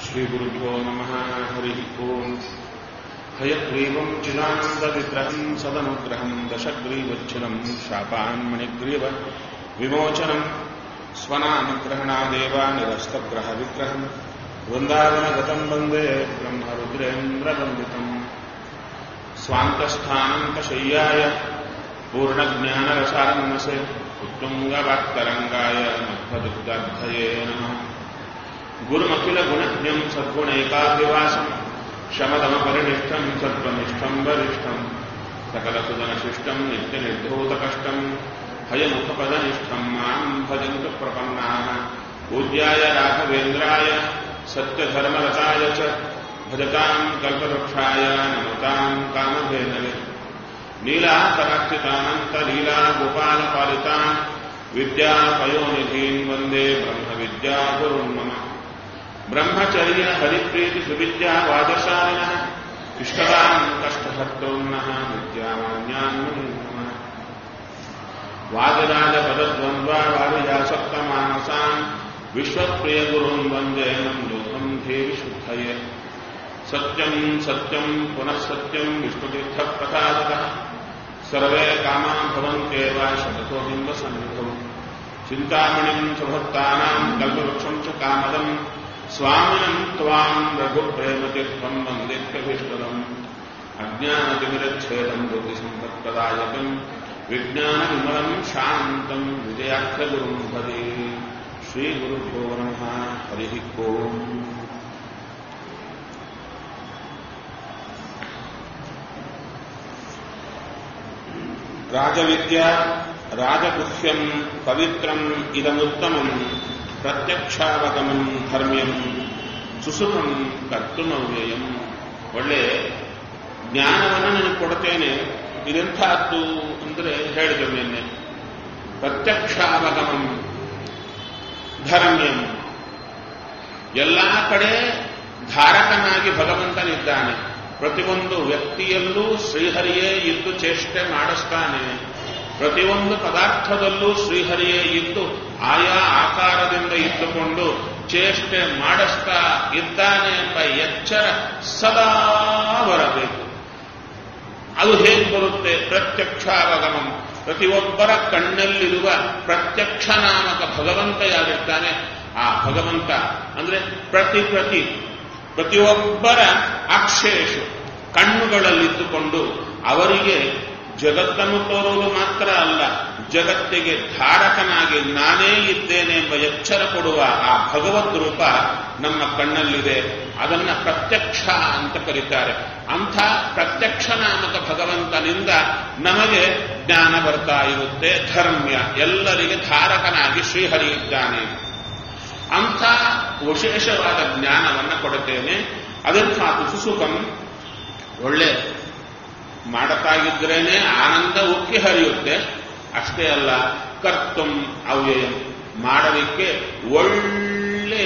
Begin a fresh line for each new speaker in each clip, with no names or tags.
श्रीगुरुभ्यो नमः हरिः ओम् हयग्रीवम् चिदानन्दविग्रहम् सदनुग्रहम् दशग्रीवच्छिनम् शापान्मणिग्रीव विमोचनम् स्वनामग्रहणादेव निरस्तग्रहविग्रहम् वृन्दावनगतम् वन्दे ब्रह्मरुद्रेन्द्रवन्दितम् स्वान्तस्थानन्तशय्याय पूर्णज्ञानरसारन्नसे उत्तुङ्गवाक्तरङ्गाय मध्वदुग्धये नमः गुरुमखिलगुणज्ञम् सद्गुणैकाभिवासम् शमदमपरिनिष्ठम् सत्त्वनिष्ठम् वरिष्ठम् सकलसुदनशिष्टम् नित्यनिर्धूतकष्टम् हयमुखपदनिष्ठम् माम् भजन्तु प्रपन्नाः पूज्याय राघवेन्द्राय सत्यधर्मरताय च भजताम् कल्पवृक्षाय नमताम् कामधेनवे नीलाकराक्षितानन्तलीलागोपालपालितान् विद्यापयोनिधीन् वन्दे ब्रह्मविद्यागुरुन् मम ब्रह्मचर्य हरिप्रीति सुविद्यावादशालिनः इष्टवान् कष्टहर्तॄन्नः विद्यामान्यान् नमः वादिराजपदद्वन्द्वा वादिजासक्तमानसान् विश्वप्रियगुरून् वन्दे नम् लोकम् देवि शुद्धये सत्यम् सत्यम् पुनः सत्यम् विष्णुतीर्थप्रसादतः सर्वे कामा भवन्त्येव शततो बिम्बसन्निधौ चिन्तामणिम् सुभक्तानाम् कल्पवृक्षम् च कामदम् स्वामिनम् त्वाम् रघुप्रेमतीर्थम् वन्देत्यभीष्टदम् अज्ञानतिमिरच्छेदम् बुद्धिसम्पत्प्रदायकम् विज्ञानविमलम् शान्तम् विजयाख्यगुरुम् भजे श्रीगुरुभ्यो नमः हरिः ओम् राजविद्या राजगुह्यम् पवित्रम् इदमुत्तमम् ಪ್ರತ್ಯಕ್ಷಾವಗಮಂ ಧರ್ಮ್ಯಂ ಸುಸುಖಂ ಕರ್ತುಮವ್ಯಯಂ ಒಳ್ಳೆ ಜ್ಞಾನವನ್ನು ನನಗೆ ಕೊಡ್ತೇನೆ ಇದೆಂಥದ್ದು ಅಂದರೆ ಹೇಳಿದೆ ನಿನ್ನೆ ಪ್ರತ್ಯಕ್ಷಾವಗಮಂ ಧರ್ಮ್ಯಂ ಎಲ್ಲ ಕಡೆ ಧಾರಕನಾಗಿ ಭಗವಂತನಿದ್ದಾನೆ ಪ್ರತಿಯೊಂದು ವ್ಯಕ್ತಿಯಲ್ಲೂ ಶ್ರೀಹರಿಯೇ ಇದ್ದು ಚೇಷ್ಟೆ ಮಾಡಿಸ್ತಾನೆ ಪ್ರತಿಯೊಂದು ಪದಾರ್ಥದಲ್ಲೂ ಶ್ರೀಹರಿಯೇ ಇದ್ದು ಆಯಾ ಆಕಾರದಿಂದ ಇದ್ದುಕೊಂಡು ಚೇಷ್ಟೆ ಮಾಡಿಸ್ತಾ ಇದ್ದಾನೆ ಎಂಬ ಎಚ್ಚರ ಸದಾ ಬರಬೇಕು ಅದು ಹೇಗೆ ಬರುತ್ತೆ ಪ್ರತ್ಯಕ್ಷಾವಗಮಂ ಪ್ರತಿಯೊಬ್ಬರ ಕಣ್ಣಲ್ಲಿರುವ ಪ್ರತ್ಯಕ್ಷ ನಾಮಕ ಭಗವಂತ ಯಾರಿರ್ತಾನೆ ಆ ಭಗವಂತ ಅಂದ್ರೆ ಪ್ರತಿ ಪ್ರತಿ ಪ್ರತಿಯೊಬ್ಬರ ಅಕ್ಷೇಷು ಕಣ್ಣುಗಳಲ್ಲಿದ್ದುಕೊಂಡು ಅವರಿಗೆ ಜಗತ್ತನ್ನು ತೋರುವುದು ಮಾತ್ರ ಅಲ್ಲ ಜಗತ್ತಿಗೆ ಧಾರಕನಾಗಿ ನಾನೇ ಇದ್ದೇನೆ ಎಂಬ ಎಚ್ಚರ ಕೊಡುವ ಆ ಭಗವದ್ ರೂಪ ನಮ್ಮ ಕಣ್ಣಲ್ಲಿದೆ ಅದನ್ನ ಪ್ರತ್ಯಕ್ಷ ಅಂತ ಕರೀತಾರೆ ಅಂಥ ಪ್ರತ್ಯಕ್ಷ ನಾಮಕ ಭಗವಂತನಿಂದ ನಮಗೆ ಜ್ಞಾನ ಬರ್ತಾ ಇರುತ್ತೆ ಧರ್ಮ್ಯ ಎಲ್ಲರಿಗೆ ಧಾರಕನಾಗಿ ಶ್ರೀಹರಿ ಇದ್ದಾನೆ ಅಂಥ ವಿಶೇಷವಾದ ಜ್ಞಾನವನ್ನು ಕೊಡುತ್ತೇನೆ ಅದೆಂಥ ಸುಸುಖಂ ಒಳ್ಳೆ ಮಾಡತಾಗಿದ್ರೇನೆ ಆನಂದ ಉಕ್ಕಿ ಹರಿಯುತ್ತೆ ಅಷ್ಟೇ ಅಲ್ಲ ಕರ್ತುಂ ಅವ್ಯಯಂ ಮಾಡಲಿಕ್ಕೆ ಒಳ್ಳೆ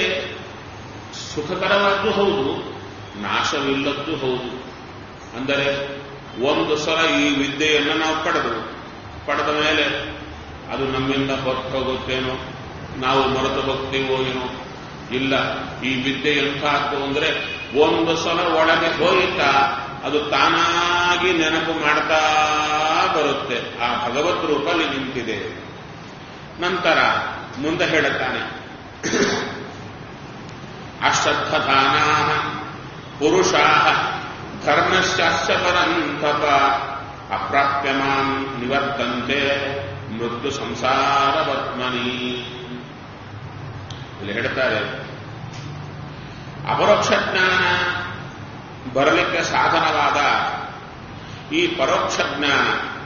ಸುಖಕರವಾದ್ದು ಹೌದು ನಾಶವಿಲ್ಲದ್ದು ಹೌದು ಅಂದರೆ ಒಂದು ಸಲ ಈ ವಿದ್ಯೆಯನ್ನು ನಾವು ಪಡೆದು ಪಡೆದ ಮೇಲೆ ಅದು ನಮ್ಮಿಂದ ಹೊರತು ಹೋಗುತ್ತೇನೋ ನಾವು ಮರೆತು ಹೋಗ್ತೀವೋ ಏನೋ ಇಲ್ಲ ಈ ವಿದ್ಯೆ ಎಂಥದ್ದು ಅಂದ್ರೆ ಒಂದು ಸಲ ಒಳಗೆ ಹೋಯಿತಾ ಅದು ತಾನಾಗಿ ನೆನಪು ಮಾಡ್ತಾ ಬರುತ್ತೆ ಆ ಭಗವತ್ ರೂಪಲ್ಲಿ ನಿಂತಿದೆ ನಂತರ ಮುಂದೆ ಹೇಳುತ್ತಾನೆ ಅಶ್ರದ್ಧಾನಾ ಪುರುಷಾ ಧರ್ಮಶ್ಚಾಸ್ಯ ಪರಂತಪ ಅಪ್ರಾಪ್ಯಮಾನ್ ನಿವರ್ತಂತೆ ಮೃತ್ಯು ಸಂಸಾರವತ್ಮನಿ ಇಲ್ಲಿ ಹೇಳ್ತಾರೆ ಅಪರೋಕ್ಷ ಜ್ಞಾನ ಬರಲಿಕ್ಕೆ ಸಾಧನವಾದ ಈ ಪರೋಕ್ಷ ಜ್ಞಾನ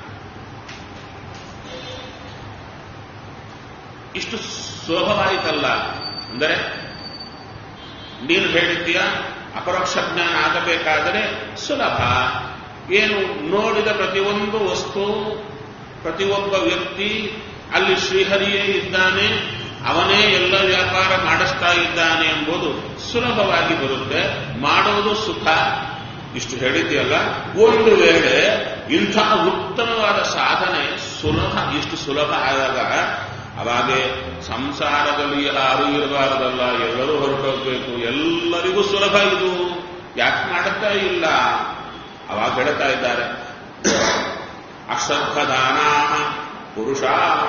ಇಷ್ಟು ಸುಲಭವಾಯಿತಲ್ಲ ಅಂದರೆ ನೀನು ಹೇಳಿದ್ದೀಯ ಅಪರೋಕ್ಷ ಜ್ಞಾನ ಆಗಬೇಕಾದರೆ ಸುಲಭ ಏನು ನೋಡಿದ ಪ್ರತಿಯೊಂದು ವಸ್ತು ಪ್ರತಿಯೊಬ್ಬ ವ್ಯಕ್ತಿ ಅಲ್ಲಿ ಶ್ರೀಹರಿಯೇ ಇದ್ದಾನೆ ಅವನೇ ಎಲ್ಲ ವ್ಯಾಪಾರ ಮಾಡಿಸ್ತಾ ಇದ್ದಾನೆ ಎಂಬುದು ಸುಲಭವಾಗಿ ಬರುತ್ತೆ ಮಾಡೋದು ಸುಖ ಇಷ್ಟು ಹೇಳಿದೆಯಲ್ಲ ಒಂದು ವೇಳೆ ಇಂಥ ಉತ್ತಮವಾದ ಸಾಧನೆ ಸುಲಭ ಇಷ್ಟು ಸುಲಭ ಆದಾಗ ಅವಾಗೆ ಸಂಸಾರದಲ್ಲಿ ಯಾರು ಇರಬಾರದಲ್ಲ ಎಲ್ಲರೂ ಹೊರಟೋಗ್ಬೇಕು ಎಲ್ಲರಿಗೂ ಸುಲಭ ಇದು ಯಾಕೆ ಮಾಡುತ್ತಾ ಇಲ್ಲ ಅವಾಗ ಹೇಳ್ತಾ ಇದ್ದಾರೆ ಅಶ್ರದ್ಧದಾನ ಪುರುಷ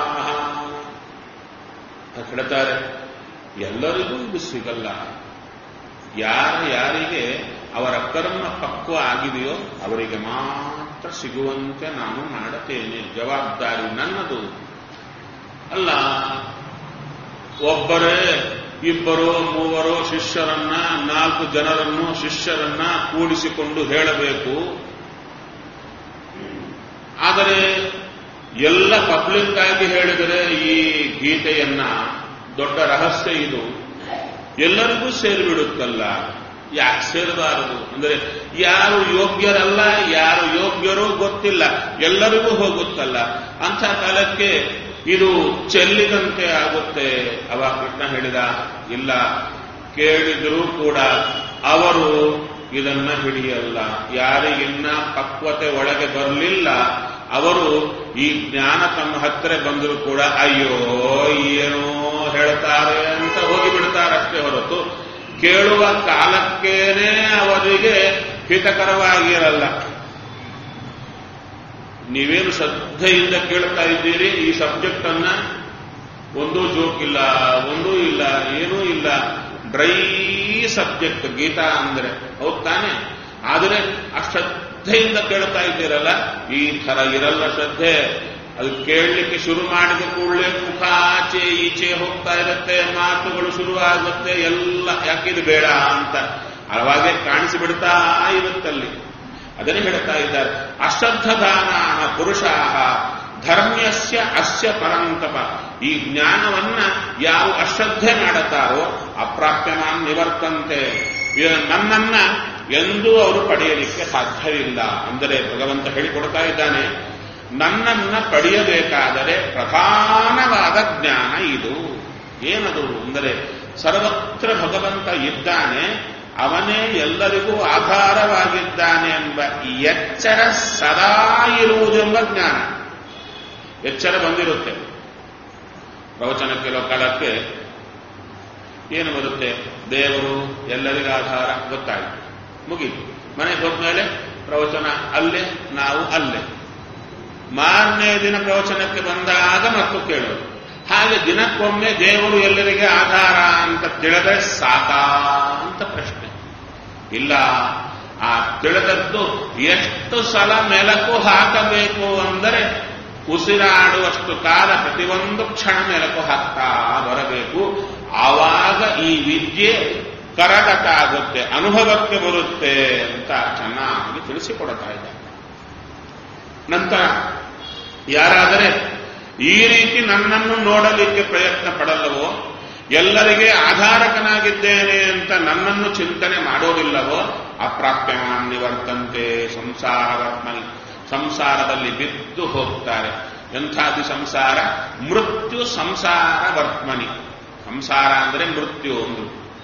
ಹೇಳ್ತಾರೆ ಎಲ್ಲರಿಗೂ ಇದು ಸಿಗಲ್ಲ ಯಾರ ಯಾರಿಗೆ ಅವರ ಕರ್ಮ ಪಕ್ವ ಆಗಿದೆಯೋ ಅವರಿಗೆ ಮಾತ್ರ ಸಿಗುವಂತೆ ನಾನು ಮಾಡುತ್ತೇನೆ ಜವಾಬ್ದಾರಿ ನನ್ನದು ಅಲ್ಲ ಒಬ್ಬರೇ ಇಬ್ಬರು ಮೂವರು ಶಿಷ್ಯರನ್ನ ನಾಲ್ಕು ಜನರನ್ನು ಶಿಷ್ಯರನ್ನ ಕೂಡಿಸಿಕೊಂಡು ಹೇಳಬೇಕು ಆದರೆ ಎಲ್ಲ ಪಬ್ಲಿಕ್ ಆಗಿ ಹೇಳಿದರೆ ಈ ಗೀತೆಯನ್ನ ದೊಡ್ಡ ರಹಸ್ಯ ಇದು ಎಲ್ಲರಿಗೂ ಸೇರಿಬಿಡುತ್ತಲ್ಲ ಯಾಕೆ ಸೇರಬಾರದು ಅಂದರೆ ಯಾರು ಯೋಗ್ಯರಲ್ಲ ಯಾರು ಯೋಗ್ಯರೋ ಗೊತ್ತಿಲ್ಲ ಎಲ್ಲರಿಗೂ ಹೋಗುತ್ತಲ್ಲ ಅಂಥ ಕಾಲಕ್ಕೆ ಇದು ಚೆಲ್ಲಿದಂತೆ ಆಗುತ್ತೆ ಅವ ಕೃಷ್ಣ ಹೇಳಿದ ಇಲ್ಲ ಕೇಳಿದರೂ ಕೂಡ ಅವರು ಇದನ್ನ ಹಿಡಿಯಲ್ಲ ಯಾರಿಗಿನ್ನ ಪಕ್ವತೆ ಒಳಗೆ ಬರಲಿಲ್ಲ ಅವರು ಈ ಜ್ಞಾನ ತಮ್ಮ ಹತ್ತಿರ ಬಂದರೂ ಕೂಡ ಅಯ್ಯೋ ಏನೋ ಹೇಳ್ತಾರೆ ಅಂತ ಹೋಗಿಬಿಡ್ತಾರಷ್ಟೇ ಹೊರತು ಕೇಳುವ ಕಾಲಕ್ಕೇನೆ ಅವರಿಗೆ ಹಿತಕರವಾಗಿರಲ್ಲ ನೀವೇನು ಶ್ರದ್ಧೆಯಿಂದ ಕೇಳ್ತಾ ಇದ್ದೀರಿ ಈ ಸಬ್ಜೆಕ್ಟ್ ಅನ್ನ ಒಂದೂ ಜೋಕ್ ಇಲ್ಲ ಒಂದೂ ಇಲ್ಲ ಏನೂ ಇಲ್ಲ ಡ್ರೈ ಸಬ್ಜೆಕ್ಟ್ ಗೀತಾ ಅಂದ್ರೆ ಹೌದ್ ತಾನೆ ಆದರೆ ಆ ಶ್ರದ್ಧೆಯಿಂದ ಕೇಳ್ತಾ ಇದ್ದೀರಲ್ಲ ಈ ತರ ಇರಲ್ಲ ಶ್ರದ್ಧೆ ಅದು ಕೇಳಲಿಕ್ಕೆ ಶುರು ಮಾಡಿದ ಕೂಡಲೇ ಮುಖ ಆಚೆ ಈಚೆ ಹೋಗ್ತಾ ಇರುತ್ತೆ ಮಾತುಗಳು ಶುರು ಆಗುತ್ತೆ ಎಲ್ಲ ಯಾಕಿದು ಬೇಡ ಅಂತ ಅವಾಗೇ ಕಾಣಿಸಿಬಿಡ್ತಾ ಇರುತ್ತಲ್ಲಿ ಅದನ್ನೇ ಹೇಳ್ತಾ ಇದ್ದಾರೆ ಅಶ್ರದ್ಧದಾನ ಪುರುಷ ಧರ್ಮ್ಯಸ್ಯ ಅಸ್ಯ ಪರಂತಪ ಈ ಜ್ಞಾನವನ್ನ ಯಾರು ಅಶ್ರದ್ಧೆ ಮಾಡುತ್ತಾರೋ ಅಪ್ರಾಪ್ಯಮಾನ್ ನಿವರ್ತಂತೆ ನನ್ನನ್ನ ಎಂದೂ ಅವರು ಪಡೆಯಲಿಕ್ಕೆ ಸಾಧ್ಯವಿಲ್ಲ ಅಂದರೆ ಭಗವಂತ ಹೇಳಿಕೊಡ್ತಾ ಇದ್ದಾನೆ ನನ್ನನ್ನ ಪಡೆಯಬೇಕಾದರೆ ಪ್ರಧಾನವಾದ ಜ್ಞಾನ ಇದು ಏನದು ಅಂದರೆ ಸರ್ವತ್ರ ಭಗವಂತ ಇದ್ದಾನೆ ಅವನೇ ಎಲ್ಲರಿಗೂ ಆಧಾರವಾಗಿದ್ದಾನೆ ಎಂಬ ಎಚ್ಚರ ಸದಾ ಇರುವುದೆಂಬ ಜ್ಞಾನ ಎಚ್ಚರ ಬಂದಿರುತ್ತೆ ಪ್ರವಚನ ಕೆಲವು ಕಾಲಕ್ಕೆ ಏನು ಬರುತ್ತೆ ದೇವರು ಎಲ್ಲರಿಗೂ ಆಧಾರ ಗೊತ್ತಾಯಿತು ಮುಗೀತು ಮನೆಗೆ ಹೋದ್ಮೇಲೆ ಪ್ರವಚನ ಅಲ್ಲೇ ನಾವು ಅಲ್ಲೇ ಮಾರನೇ ದಿನ ಪ್ರವಚನಕ್ಕೆ ಬಂದಾಗ ಮತ್ತು ಕೇಳೋದು ಹಾಗೆ ದಿನಕ್ಕೊಮ್ಮೆ ದೇವರು ಎಲ್ಲರಿಗೆ ಆಧಾರ ಅಂತ ತಿಳಿದ್ರೆ ಸಾಕಾ ಅಂತ ಪ್ರಶ್ನೆ ಇಲ್ಲ ಆ ತಿಳಿದದ್ದು ಎಷ್ಟು ಸಲ ಮೆಲಕು ಹಾಕಬೇಕು ಅಂದರೆ ಉಸಿರಾಡುವಷ್ಟು ಕಾಲ ಪ್ರತಿಯೊಂದು ಕ್ಷಣ ಮೆಲಕು ಹಾಕ್ತಾ ಬರಬೇಕು ಆವಾಗ ಈ ವಿದ್ಯೆ ಕರಗತ ಆಗುತ್ತೆ ಅನುಭವಕ್ಕೆ ಬರುತ್ತೆ ಅಂತ ಚೆನ್ನಾಗಿ ತಿಳಿಸಿಕೊಡ್ತಾ ಇದ್ದಾರೆ ನಂತರ ಯಾರಾದರೆ ಈ ರೀತಿ ನನ್ನನ್ನು ನೋಡಲಿಕ್ಕೆ ಪ್ರಯತ್ನ ಪಡಲ್ಲವೋ ಎಲ್ಲರಿಗೆ ಆಧಾರಕನಾಗಿದ್ದೇನೆ ಅಂತ ನನ್ನನ್ನು ಚಿಂತನೆ ಮಾಡೋದಿಲ್ಲವೋ ಅಪ್ರಾಪ್ಯಮಾನ್ ನಿವರ್ತಂತೆ ಸಂಸಾರವರ್ಮನಿ ಸಂಸಾರದಲ್ಲಿ ಬಿದ್ದು ಹೋಗ್ತಾರೆ ಎಂಥಾದಿ ಸಂಸಾರ ಮೃತ್ಯು ಸಂಸಾರ ವರ್ತ್ಮನಿ ಸಂಸಾರ ಅಂದರೆ ಮೃತ್ಯು ಒಂದು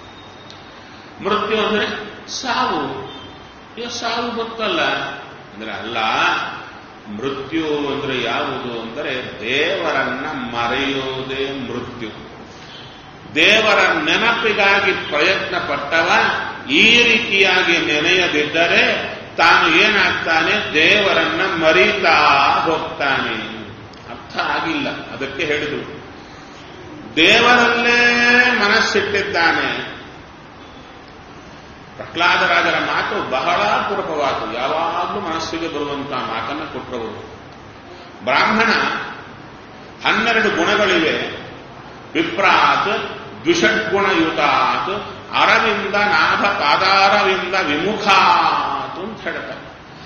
ಮೃತ್ಯು ಅಂದರೆ ಸಾವು ಈಗ ಸಾವು ಗೊತ್ತಲ್ಲ ಅಂದ್ರೆ ಅಲ್ಲ ಮೃತ್ಯು ಅಂದ್ರೆ ಯಾವುದು ಅಂದರೆ ದೇವರನ್ನ ಮರೆಯುವುದೇ ಮೃತ್ಯು ದೇವರ ನೆನಪಿಗಾಗಿ ಪ್ರಯತ್ನ ಪಟ್ಟವ ಈ ರೀತಿಯಾಗಿ ನೆನೆಯದಿದ್ದರೆ ತಾನು ಏನಾಗ್ತಾನೆ ದೇವರನ್ನ ಮರೀತಾ ಹೋಗ್ತಾನೆ ಅರ್ಥ ಆಗಿಲ್ಲ ಅದಕ್ಕೆ ಹೇಳಿದರು ದೇವರಲ್ಲೇ ಮನಸ್ಸಿಟ್ಟಿದ್ದಾನೆ ಪ್ರಹ್ಲಾದರಾಜರ ಮಾತು ಬಹಳ ಪೂರ್ವವಾತು ಯಾವಾಗಲೂ ಮನಸ್ಸಿಗೆ ಬರುವಂತಹ ಮಾತನ್ನು ಕೊಟ್ಟವರು ಬ್ರಾಹ್ಮಣ ಹನ್ನೆರಡು ಗುಣಗಳಿವೆ ವಿಪ್ರಾತ್ ದ್ವಿಷಡ್ಗುಣಯುತಾತ್ ಅರವಿಂದ ನಾಭ ಪಾದಾರವಿಂದ ವಿಮುಖಾತ್ ಅಂತ ಹೇಳ್ತಾರೆ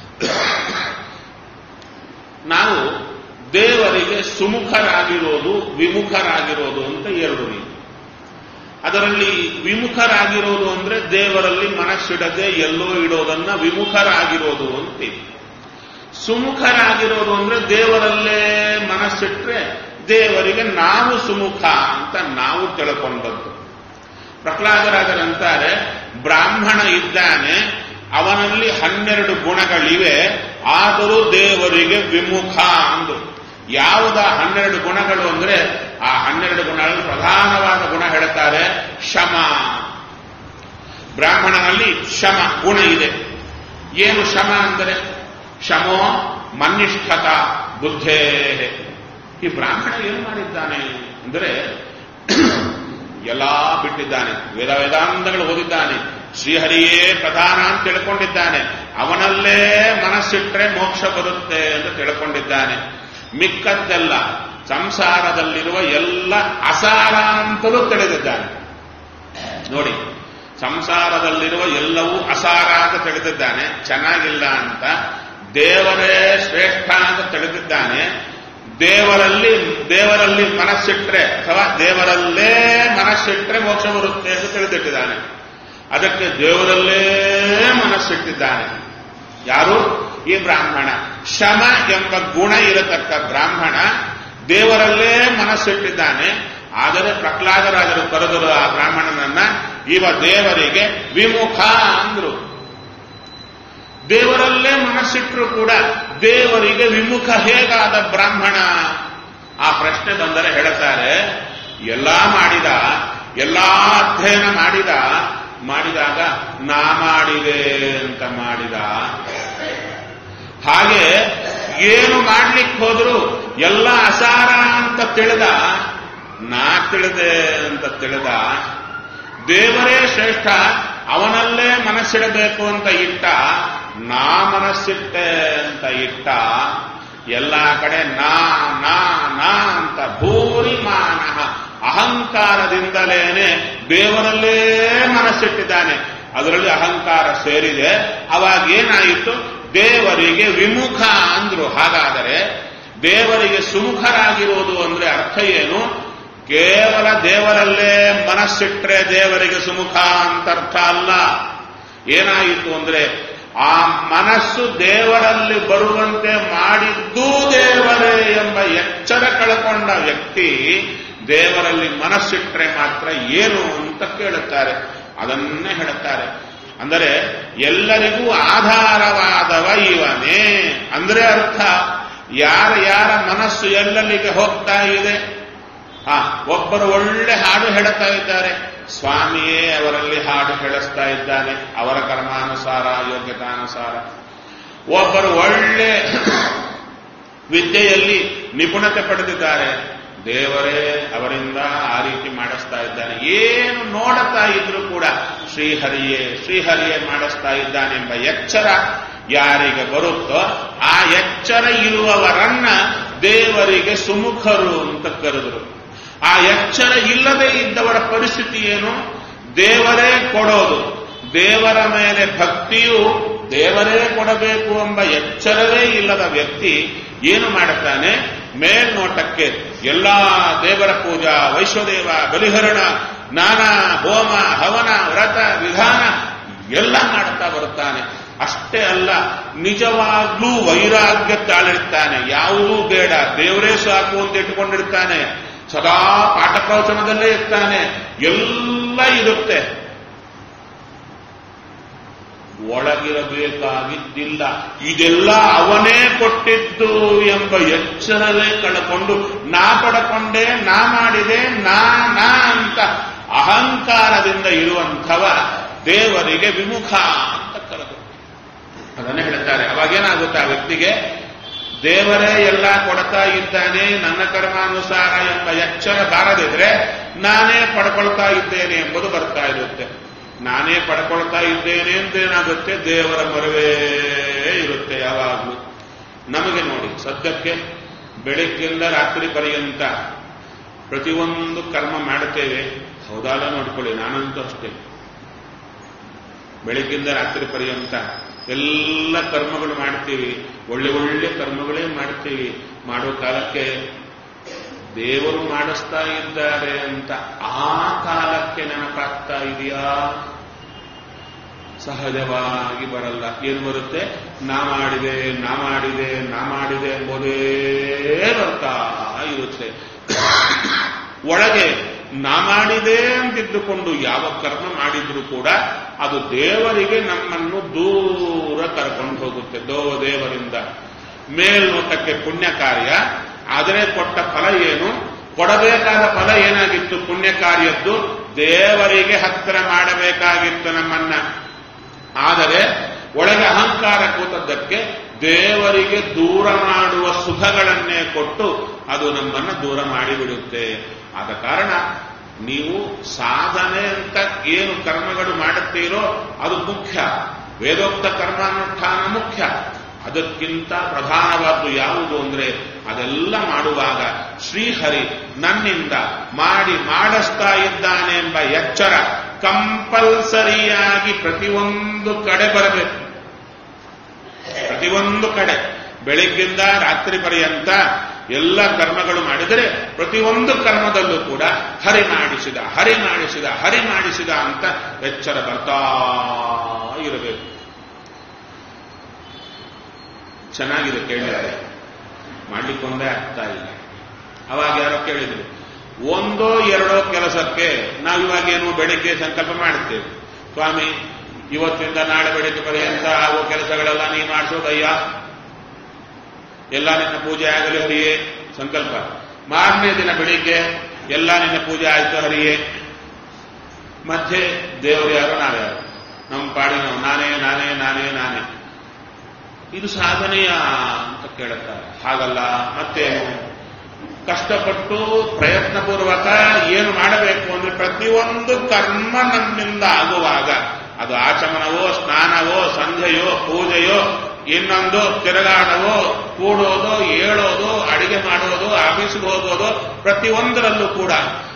ನಾವು ದೇವರಿಗೆ ಸುಮುಖರಾಗಿರೋದು ವಿಮುಖರಾಗಿರೋದು ಅಂತ ಎರಡು ರೀತಿ ಅದರಲ್ಲಿ ವಿಮುಖರಾಗಿರೋದು ಅಂದ್ರೆ ದೇವರಲ್ಲಿ ಮನಸ್ಸಿಡದೆ ಎಲ್ಲೋ ಇಡೋದನ್ನ ವಿಮುಖರಾಗಿರೋದು ಅಂತೀವಿ ಸುಮುಖರಾಗಿರೋದು ಅಂದ್ರೆ ದೇವರಲ್ಲೇ ಮನಸ್ಸಿಟ್ರೆ ದೇವರಿಗೆ ನಾವು ಸುಮುಖ ಅಂತ ನಾವು ತಿಳ್ಕೊಂಡದ್ದು ಪ್ರಹ್ಲಾದರಾಜರಂತಾರೆ ಬ್ರಾಹ್ಮಣ ಇದ್ದಾನೆ ಅವನಲ್ಲಿ ಹನ್ನೆರಡು ಗುಣಗಳಿವೆ ಆದರೂ ದೇವರಿಗೆ ವಿಮುಖ ಅಂದು ಯಾವುದ ಹನ್ನೆರಡು ಗುಣಗಳು ಅಂದ್ರೆ ಆ ಹನ್ನೆರಡು ಗುಣಗಳಲ್ಲಿ ಪ್ರಧಾನ ಶಮ ಗುಣ ಇದೆ ಏನು ಶಮ ಅಂದರೆ ಶಮೋ ಮನ್ನಿಷ್ಠತ ಬುದ್ಧೇ ಈ ಬ್ರಾಹ್ಮಣ ಏನು ಮಾಡಿದ್ದಾನೆ ಅಂದರೆ ಎಲ್ಲಾ ಬಿಟ್ಟಿದ್ದಾನೆ ವೇದ ವೇದಾಂತಗಳು ಓದಿದ್ದಾನೆ ಶ್ರೀಹರಿಯೇ ಪ್ರಧಾನ ಅಂತ ತಿಳ್ಕೊಂಡಿದ್ದಾನೆ ಅವನಲ್ಲೇ ಮನಸ್ಸಿಟ್ರೆ ಮೋಕ್ಷ ಬರುತ್ತೆ ಅಂತ ತಿಳ್ಕೊಂಡಿದ್ದಾನೆ ಮಿಕ್ಕದ್ದೆಲ್ಲ ಸಂಸಾರದಲ್ಲಿರುವ ಎಲ್ಲ ಅಸಾರ ಅಂತಲೂ ತಿಳಿದಿದ್ದಾನೆ ನೋಡಿ ಸಂಸಾರದಲ್ಲಿರುವ ಎಲ್ಲವೂ ಅಸಾರ ಅಂತ ತಿಳಿದಿದ್ದಾನೆ ಚೆನ್ನಾಗಿಲ್ಲ ಅಂತ ದೇವರೇ ಶ್ರೇಷ್ಠ ಅಂತ ತಿಳಿದಿದ್ದಾನೆ ದೇವರಲ್ಲಿ ದೇವರಲ್ಲಿ ಮನಸ್ಸಿಟ್ರೆ ಅಥವಾ ದೇವರಲ್ಲೇ ಮನಸ್ಸಿಟ್ರೆ ಮೋಕ್ಷ ಬರುತ್ತೆ ಅಂತ ತಿಳಿದಿಟ್ಟಿದ್ದಾನೆ ಅದಕ್ಕೆ ದೇವರಲ್ಲೇ ಮನಸ್ಸಿಟ್ಟಿದ್ದಾನೆ ಯಾರು ಈ ಬ್ರಾಹ್ಮಣ ಶಮ ಎಂಬ ಗುಣ ಇರತಕ್ಕ ಬ್ರಾಹ್ಮಣ ದೇವರಲ್ಲೇ ಮನಸ್ಸಿಟ್ಟಿದ್ದಾನೆ ಆದರೆ ಪ್ರಹ್ಲಾದರಾಜರು ಕರೆದರು ಆ ಬ್ರಾಹ್ಮಣನನ್ನ ಇವ ದೇವರಿಗೆ ವಿಮುಖ ಅಂದ್ರು ದೇವರಲ್ಲೇ ಮನಸ್ಸಿಟ್ಟರು ಕೂಡ ದೇವರಿಗೆ ವಿಮುಖ ಹೇಗಾದ ಬ್ರಾಹ್ಮಣ ಆ ಪ್ರಶ್ನೆ ಬಂದರೆ ಹೇಳ್ತಾರೆ ಎಲ್ಲಾ ಮಾಡಿದ ಎಲ್ಲಾ ಅಧ್ಯಯನ ಮಾಡಿದ ಮಾಡಿದಾಗ ನಾ ಮಾಡಿದೆ ಅಂತ ಮಾಡಿದ ಹಾಗೆ ಏನು ಮಾಡ್ಲಿಕ್ಕೆ ಹೋದ್ರು ಎಲ್ಲ ಅಸಾರ ಅಂತ ತಿಳಿದ ನಾ ತಿಳಿದೆ ಅಂತ ತಿಳಿದ ದೇವರೇ ಶ್ರೇಷ್ಠ ಅವನಲ್ಲೇ ಮನಸ್ಸಿಡಬೇಕು ಅಂತ ಇಟ್ಟ ನಾ ಮನಸ್ಸಿಟ್ಟೆ ಅಂತ ಇಟ್ಟ ಎಲ್ಲ ಕಡೆ ನಾ ನಾ ನಾ ಅಂತ ಭೂರಿ ಮಾನಃ ಅಹಂಕಾರದಿಂದಲೇನೆ ದೇವರಲ್ಲೇ ಮನಸ್ಸಿಟ್ಟಿದ್ದಾನೆ ಅದರಲ್ಲಿ ಅಹಂಕಾರ ಸೇರಿದೆ ಅವಾಗ ಏನಾಯಿತು ದೇವರಿಗೆ ವಿಮುಖ ಅಂದ್ರು ಹಾಗಾದರೆ ದೇವರಿಗೆ ಸುಮುಖರಾಗಿರುವುದು ಅಂದ್ರೆ ಅರ್ಥ ಏನು ಕೇವಲ ದೇವರಲ್ಲೇ ಮನಸ್ಸಿಟ್ರೆ ದೇವರಿಗೆ ಸುಮುಖ ಅಂತ ಅರ್ಥ ಅಲ್ಲ ಏನಾಯಿತು ಅಂದ್ರೆ ಆ ಮನಸ್ಸು ದೇವರಲ್ಲಿ ಬರುವಂತೆ ಮಾಡಿದ್ದೂ ದೇವರೇ ಎಂಬ ಎಚ್ಚರ ಕಳ್ಕೊಂಡ ವ್ಯಕ್ತಿ ದೇವರಲ್ಲಿ ಮನಸ್ಸಿಟ್ರೆ ಮಾತ್ರ ಏನು ಅಂತ ಕೇಳುತ್ತಾರೆ ಅದನ್ನೇ ಹೇಳುತ್ತಾರೆ ಅಂದರೆ ಎಲ್ಲರಿಗೂ ಆಧಾರವಾದವ ಇವನೇ ಅಂದ್ರೆ ಅರ್ಥ ಯಾರ ಯಾರ ಮನಸ್ಸು ಎಲ್ಲೆಲ್ಲಿಗೆ ಹೋಗ್ತಾ ಇದೆ ಹಾ ಒಬ್ಬರು ಒಳ್ಳೆ ಹಾಡು ಹೇಳುತ್ತಾ ಇದ್ದಾರೆ ಸ್ವಾಮಿಯೇ ಅವರಲ್ಲಿ ಹಾಡು ಹೇಳಿಸ್ತಾ ಇದ್ದಾನೆ ಅವರ ಕರ್ಮಾನುಸಾರ ಯೋಗ್ಯತಾನುಸಾರ ಒಬ್ಬರು ಒಳ್ಳೆ ವಿದ್ಯೆಯಲ್ಲಿ ನಿಪುಣತೆ ಪಡೆದಿದ್ದಾರೆ ದೇವರೇ ಅವರಿಂದ ಆ ರೀತಿ ಮಾಡಿಸ್ತಾ ಇದ್ದಾನೆ ಏನು ನೋಡುತ್ತಾ ಇದ್ರು ಕೂಡ ಶ್ರೀಹರಿಯೇ ಶ್ರೀಹರಿಯೇ ಮಾಡಿಸ್ತಾ ಇದ್ದಾನೆಂಬ ಎಚ್ಚರ ಯಾರಿಗೆ ಬರುತ್ತೋ ಆ ಎಚ್ಚರ ಇರುವವರನ್ನ ದೇವರಿಗೆ ಸುಮುಖರು ಅಂತ ಕರೆದರು ಆ ಎಚ್ಚರ ಇಲ್ಲದೆ ಇದ್ದವರ ಪರಿಸ್ಥಿತಿ ಏನು ದೇವರೇ ಕೊಡೋದು ದೇವರ ಮೇಲೆ ಭಕ್ತಿಯು ದೇವರೇ ಕೊಡಬೇಕು ಎಂಬ ಎಚ್ಚರವೇ ಇಲ್ಲದ ವ್ಯಕ್ತಿ ಏನು ಮಾಡುತ್ತಾನೆ ಮೇಲ್ನೋಟಕ್ಕೆ ಎಲ್ಲಾ ದೇವರ ಪೂಜಾ ವೈಶ್ವದೇವ ಬಲಿಹರಣ ನಾನಾ ಹೋಮ ಹವನ ವ್ರತ ವಿಧಾನ ಎಲ್ಲ ಮಾಡುತ್ತಾ ಬರುತ್ತಾನೆ ಅಷ್ಟೇ ಅಲ್ಲ ನಿಜವಾಗ್ಲೂ ವೈರಾಗ್ಯ ತಾಳಿರ್ತಾನೆ ಯಾವುದೂ ಬೇಡ ದೇವರೇ ಸಾಕು ಅಂತ ಇಟ್ಟುಕೊಂಡಿರ್ತಾನೆ ಸದಾ ಪಾಠ ಪ್ರವಚನದಲ್ಲೇ ಇರ್ತಾನೆ ಎಲ್ಲ ಇರುತ್ತೆ ಒಳಗಿರಬೇಕಾಗಿದ್ದಿಲ್ಲ ಇದೆಲ್ಲ ಅವನೇ ಕೊಟ್ಟಿದ್ದು ಎಂಬ ಎಚ್ಚರವೇ ಕಳಕೊಂಡು ನಾ ಪಡಕೊಂಡೆ ನಾ ಮಾಡಿದೆ ನಾ ನಾ ಅಂತ ಅಹಂಕಾರದಿಂದ ಇರುವಂಥವ ದೇವರಿಗೆ ವಿಮುಖ ಅಂತ ಕರೆದು ಅದನ್ನೇ ಹೇಳ್ತಾರೆ ಅವಾಗೇನಾಗುತ್ತೆ ಆ ವ್ಯಕ್ತಿಗೆ ದೇವರೇ ಎಲ್ಲ ಕೊಡ್ತಾ ಇದ್ದಾನೆ ನನ್ನ ಕರ್ಮಾನುಸಾರ ಎಂಬ ಎಚ್ಚರ ಬಾರದಿದ್ರೆ ನಾನೇ ಪಡ್ಕೊಳ್ತಾ ಇದ್ದೇನೆ ಎಂಬುದು ಬರ್ತಾ ಇರುತ್ತೆ ನಾನೇ ಪಡ್ಕೊಳ್ತಾ ಇದ್ದೇನೆ ಅಂತೇನಾಗುತ್ತೆ ದೇವರ ಮರವೇ ಇರುತ್ತೆ ಯಾವಾಗಲೂ ನಮಗೆ ನೋಡಿ ಸದ್ಯಕ್ಕೆ ಬೆಳಗ್ಗೆಯಿಂದ ರಾತ್ರಿ ಪರ್ಯಂತ ಪ್ರತಿಯೊಂದು ಕರ್ಮ ಮಾಡುತ್ತೇವೆ ಹೌದಾಲ ನೋಡ್ಕೊಳ್ಳಿ ನಾನಂತೂ ಅಷ್ಟೇ ಬೆಳಗ್ಗಿಂದ ರಾತ್ರಿ ಪರ್ಯಂತ ಎಲ್ಲ ಕರ್ಮಗಳು ಮಾಡ್ತೀವಿ ಒಳ್ಳೆ ಒಳ್ಳೆ ಕರ್ಮಗಳೇ ಮಾಡ್ತೀವಿ ಮಾಡೋ ಕಾಲಕ್ಕೆ ದೇವರು ಮಾಡಿಸ್ತಾ ಇದ್ದಾರೆ ಅಂತ ಆ ಕಾಲಕ್ಕೆ ನೆನಪಾಗ್ತಾ ಇದೆಯಾ ಸಹಜವಾಗಿ ಬರಲ್ಲ ಏನು ಬರುತ್ತೆ ನಾ ಮಾಡಿದೆ ನಾ ಮಾಡಿದೆ ನಾ ಮಾಡಿದೆ ಎಂಬುದೇ ಬರ್ತಾ ಇರುತ್ತೆ ಒಳಗೆ ನಾ ಮಾಡಿದೆ ಅಂತಿದ್ದುಕೊಂಡು ಯಾವ ಕರ್ಮ ಮಾಡಿದ್ರು ಕೂಡ ಅದು ದೇವರಿಗೆ ನಮ್ಮನ್ನು ದೂರ ಕರ್ಕೊಂಡು ಹೋಗುತ್ತೆ ದೋ ದೇವರಿಂದ ಮೇಲ್ನೋಟಕ್ಕೆ ಪುಣ್ಯ ಕಾರ್ಯ ಆದರೆ ಕೊಟ್ಟ ಫಲ ಏನು ಕೊಡಬೇಕಾದ ಫಲ ಏನಾಗಿತ್ತು ಪುಣ್ಯ ಕಾರ್ಯದ್ದು ದೇವರಿಗೆ ಹತ್ತಿರ ಮಾಡಬೇಕಾಗಿತ್ತು ನಮ್ಮನ್ನ ಆದರೆ ಒಳಗೆ ಅಹಂಕಾರ ಕೂತದ್ದಕ್ಕೆ ದೇವರಿಗೆ ದೂರ ಮಾಡುವ ಸುಖಗಳನ್ನೇ ಕೊಟ್ಟು ಅದು ನಮ್ಮನ್ನ ದೂರ ಮಾಡಿಬಿಡುತ್ತೆ ಆದ ಕಾರಣ ನೀವು ಸಾಧನೆ ಅಂತ ಏನು ಕರ್ಮಗಳು ಮಾಡುತ್ತೀರೋ ಅದು ಮುಖ್ಯ ವೇದೋಕ್ತ ಕರ್ಮಾನುಷ್ಠಾನ ಮುಖ್ಯ ಅದಕ್ಕಿಂತ ಪ್ರಧಾನವಾದ್ದು ಯಾವುದು ಅಂದ್ರೆ ಅದೆಲ್ಲ ಮಾಡುವಾಗ ಶ್ರೀಹರಿ ನನ್ನಿಂದ ಮಾಡಿ ಮಾಡಿಸ್ತಾ ಇದ್ದಾನೆ ಎಂಬ ಎಚ್ಚರ ಕಂಪಲ್ಸರಿಯಾಗಿ ಪ್ರತಿಯೊಂದು ಕಡೆ ಬರಬೇಕು ಪ್ರತಿಯೊಂದು ಕಡೆ ಬೆಳಿಗ್ಗಿಂದ ರಾತ್ರಿ ಪರ್ಯಂತ ಎಲ್ಲ ಕರ್ಮಗಳು ಮಾಡಿದರೆ ಪ್ರತಿಯೊಂದು ಕರ್ಮದಲ್ಲೂ ಕೂಡ ಹರಿ ಮಾಡಿಸಿದ ಹರಿ ಮಾಡಿಸಿದ ಹರಿ ಮಾಡಿಸಿದ ಅಂತ ಎಚ್ಚರ ಬರ್ತಾ ಇರಬೇಕು ಚೆನ್ನಾಗಿದೆ ಕೇಳಿದರೆ ಮಾಡ್ಲಿಕ್ಕೊಂದೇ ಆಗ್ತಾ ಇಲ್ಲ ಅವಾಗ ಯಾರೋ ಕೇಳಿದ್ರು ಒಂದೋ ಎರಡೋ ಕೆಲಸಕ್ಕೆ ನಾವಿವಾಗೇನು ಬೆಳಿಗ್ಗೆ ಸಂಕಲ್ಪ ಮಾಡ್ತೇವೆ ಸ್ವಾಮಿ ಇವತ್ತಿಂದ ನಾಳೆ ಬೆಳಿಗ್ಗೆ ಪರ್ಯಂತ ಆಗುವ ಕೆಲಸಗಳೆಲ್ಲ ನೀ ಮಾಡಿಸೋದಯ್ಯ ಎಲ್ಲ ನಿನ್ನ ಪೂಜೆ ಆಗಲಿ ಹರಿಯೇ ಸಂಕಲ್ಪ ಮಾರನೇ ದಿನ ಬೆಳಿಗ್ಗೆ ಎಲ್ಲ ನಿನ್ನ ಪೂಜೆ ಆಯ್ತು ಹರಿಯೇ ಮಧ್ಯೆ ದೇವರು ಯಾರು ನಾವ್ಯಾರು ನಮ್ಮ ಪಾಡಿನ ನಾನೇ ನಾನೇ ನಾನೇ ನಾನೇ ಇದು ಸಾಧನೆಯ ಅಂತ ಕೇಳುತ್ತಾರೆ ಹಾಗಲ್ಲ ಮತ್ತೇನು ಕಷ್ಟಪಟ್ಟು ಪ್ರಯತ್ನಪೂರ್ವಕ ಏನು ಮಾಡಬೇಕು ಅಂದ್ರೆ ಪ್ರತಿಯೊಂದು ಕರ್ಮ ನಮ್ಮಿಂದ ಆಗುವಾಗ ಅದು ಆಚಮನವೋ ಸ್ನಾನವೋ ಸಂಧ್ಯೆಯೋ ಪೂಜೆಯೋ ಇನ್ನೊಂದು ತಿರುಗಾಡವೋ ಕೂಡೋದು ಏಳೋದು ಅಡಿಗೆ ಮಾಡೋದು ಆಫೀಸ್ಗೆ ಹೋಗೋದು ಪ್ರತಿಯೊಂದರಲ್ಲೂ ಕೂಡ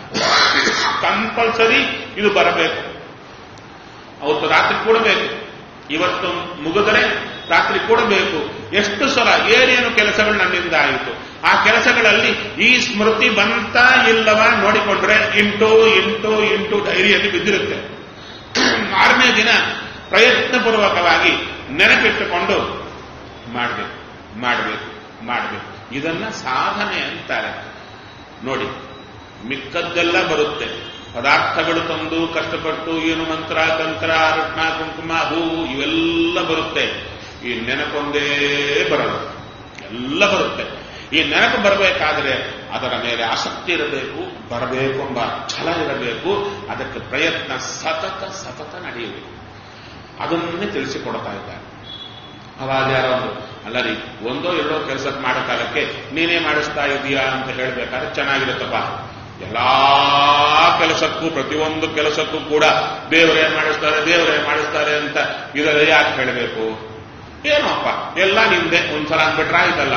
ಕಂಪಲ್ಸರಿ ಇದು ಬರಬೇಕು ಅವತ್ತು ರಾತ್ರಿ ಕೂಡಬೇಕು ಇವತ್ತು ಮುಗಿದರೆ ರಾತ್ರಿ ಕೊಡಬೇಕು ಎಷ್ಟು ಸಲ ಏನೇನು ಕೆಲಸಗಳು ನನ್ನಿಂದ ಆಯಿತು ಆ ಕೆಲಸಗಳಲ್ಲಿ ಈ ಸ್ಮೃತಿ ಬಂತ ಇಲ್ಲವ ನೋಡಿಕೊಂಡ್ರೆ ಇಂಟು ಇಂಟು ಇಂಟು ಡೈರಿಯಲ್ಲಿ ಬಿದ್ದಿರುತ್ತೆ ಮಾರನೇ ದಿನ ಪ್ರಯತ್ನಪೂರ್ವಕವಾಗಿ ನೆನಪಿಟ್ಟುಕೊಂಡು ಮಾಡಬೇಕು ಮಾಡಬೇಕು ಮಾಡಬೇಕು ಇದನ್ನ ಸಾಧನೆ ಅಂತಾರೆ ನೋಡಿ ಮಿಕ್ಕದ್ದೆಲ್ಲ ಬರುತ್ತೆ ಪದಾರ್ಥಗಳು ತಂದು ಕಷ್ಟಪಟ್ಟು ಏನು ಮಂತ್ರ ತಂತ್ರ ರತ್ನ ಕುಂಕುಮ ಹೂವು ಇವೆಲ್ಲ ಬರುತ್ತೆ ಈ ನೆನಪೊಂದೇ ಬರಲ್ಲ ಎಲ್ಲ ಬರುತ್ತೆ ಈ ನೆನಪು ಬರಬೇಕಾದ್ರೆ ಅದರ ಮೇಲೆ ಆಸಕ್ತಿ ಇರಬೇಕು ಬರಬೇಕು ಎಂಬ ಛಲ ಇರಬೇಕು ಅದಕ್ಕೆ ಪ್ರಯತ್ನ ಸತತ ಸತತ ನಡೆಯಬೇಕು ಅದನ್ನೇ ತಿಳಿಸಿಕೊಡ್ತಾ ಇದ್ದಾರೆ ಅವಾಗ ಯಾರೋ ಅಲ್ಲ ರೀ ಒಂದೋ ಎರಡೋ ಕೆಲಸ ಮಾಡೋ ಕಾಲಕ್ಕೆ ನೀನೇ ಮಾಡಿಸ್ತಾ ಇದೀಯಾ ಅಂತ ಹೇಳ್ಬೇಕಾದ್ರೆ ಚೆನ್ನಾಗಿರುತ್ತಪ್ಪ ಎಲ್ಲಾ ಕೆಲಸಕ್ಕೂ ಪ್ರತಿಯೊಂದು ಕೆಲಸಕ್ಕೂ ಕೂಡ ದೇವರೇ ಮಾಡಿಸ್ತಾರೆ ದೇವರೇ ಮಾಡಿಸ್ತಾರೆ ಅಂತ ಇದರ ಯಾಕೆ ಹೇಳಬೇಕು ಏನೋಪ್ಪ ಎಲ್ಲ ನಿಮ್ದೆ ಒಂದ್ಸಲ ಅಂದ್ಬಿಟ್ರೆ ಆಯ್ತಲ್ಲ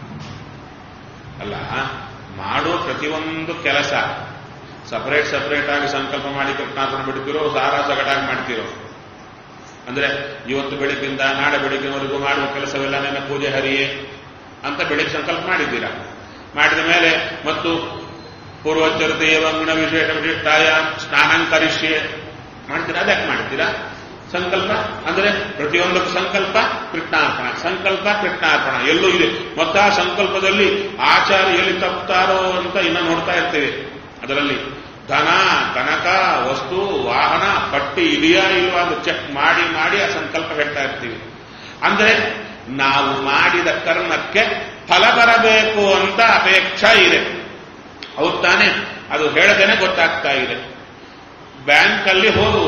ಅಲ್ಲ ಮಾಡೋ ಪ್ರತಿಯೊಂದು ಕೆಲಸ ಸಪರೇಟ್ ಸಪರೇಟ್ ಆಗಿ ಸಂಕಲ್ಪ ಮಾಡಿ ಕೃಷ್ಣಾರ್ಪಣೆ ಬಿಡ್ತಿರೋ ಸಾರ ಸಗಟಾಗಿ ಮಾಡ್ತಿರೋ ಅಂದ್ರೆ ಇವತ್ತು ಬೆಳಗ್ಗಿಂದ ನಾಳೆ ಬೆಳಗ್ಗಿನವರೆಗೂ ಮಾಡುವ ಕೆಲಸವೆಲ್ಲ ನನ್ನ ಪೂಜೆ ಹರಿಯೇ ಅಂತ ಬೆಳಿಗ್ಗೆ ಸಂಕಲ್ಪ ಮಾಡಿದ್ದೀರಾ ಮಾಡಿದ ಮೇಲೆ ಮತ್ತು ಪೂರ್ವಚರತೆಯ ಗುಣ ವಿಶೇಷ ವಿಶಿಷ್ಟಾಯ ಸ್ನಾನಾಂಕರಿಷ್ಯೆ ಮಾಡ್ತೀರಾ ಅದಕ್ಕೆ ಮಾಡ್ತೀರಾ ಸಂಕಲ್ಪ ಅಂದ್ರೆ ಪ್ರತಿಯೊಂದಕ್ಕೂ ಸಂಕಲ್ಪ ಕೃಷ್ಣಾರ್ಪಣ ಸಂಕಲ್ಪ ಕೃಷ್ಣಾರ್ಪಣ ಎಲ್ಲೂ ಇದೆ ಮತ್ತು ಆ ಸಂಕಲ್ಪದಲ್ಲಿ ಆಚಾರ ಎಲ್ಲಿ ತಪ್ತಾರೋ ಅಂತ ಇನ್ನ ನೋಡ್ತಾ ಇರ್ತೇವೆ ಅದರಲ್ಲಿ ಧನ ಕನಕ ವಸ್ತು ವಾಹನ ಪಟ್ಟಿ ಇದೆಯಾ ಇಲ್ವಾ ಅಂತ ಚೆಕ್ ಮಾಡಿ ಮಾಡಿ ಆ ಸಂಕಲ್ಪ ಹೇಳ್ತಾ ಇರ್ತೀವಿ ಅಂದ್ರೆ ನಾವು ಮಾಡಿದ ಕರ್ಮಕ್ಕೆ ಫಲ ಬರಬೇಕು ಅಂತ ಅಪೇಕ್ಷಾ ಇದೆ ಹೌದು ತಾನೆ ಅದು ಹೇಳದೇನೆ ಗೊತ್ತಾಗ್ತಾ ಇದೆ ಬ್ಯಾಂಕಲ್ಲಿ ಹೋಗು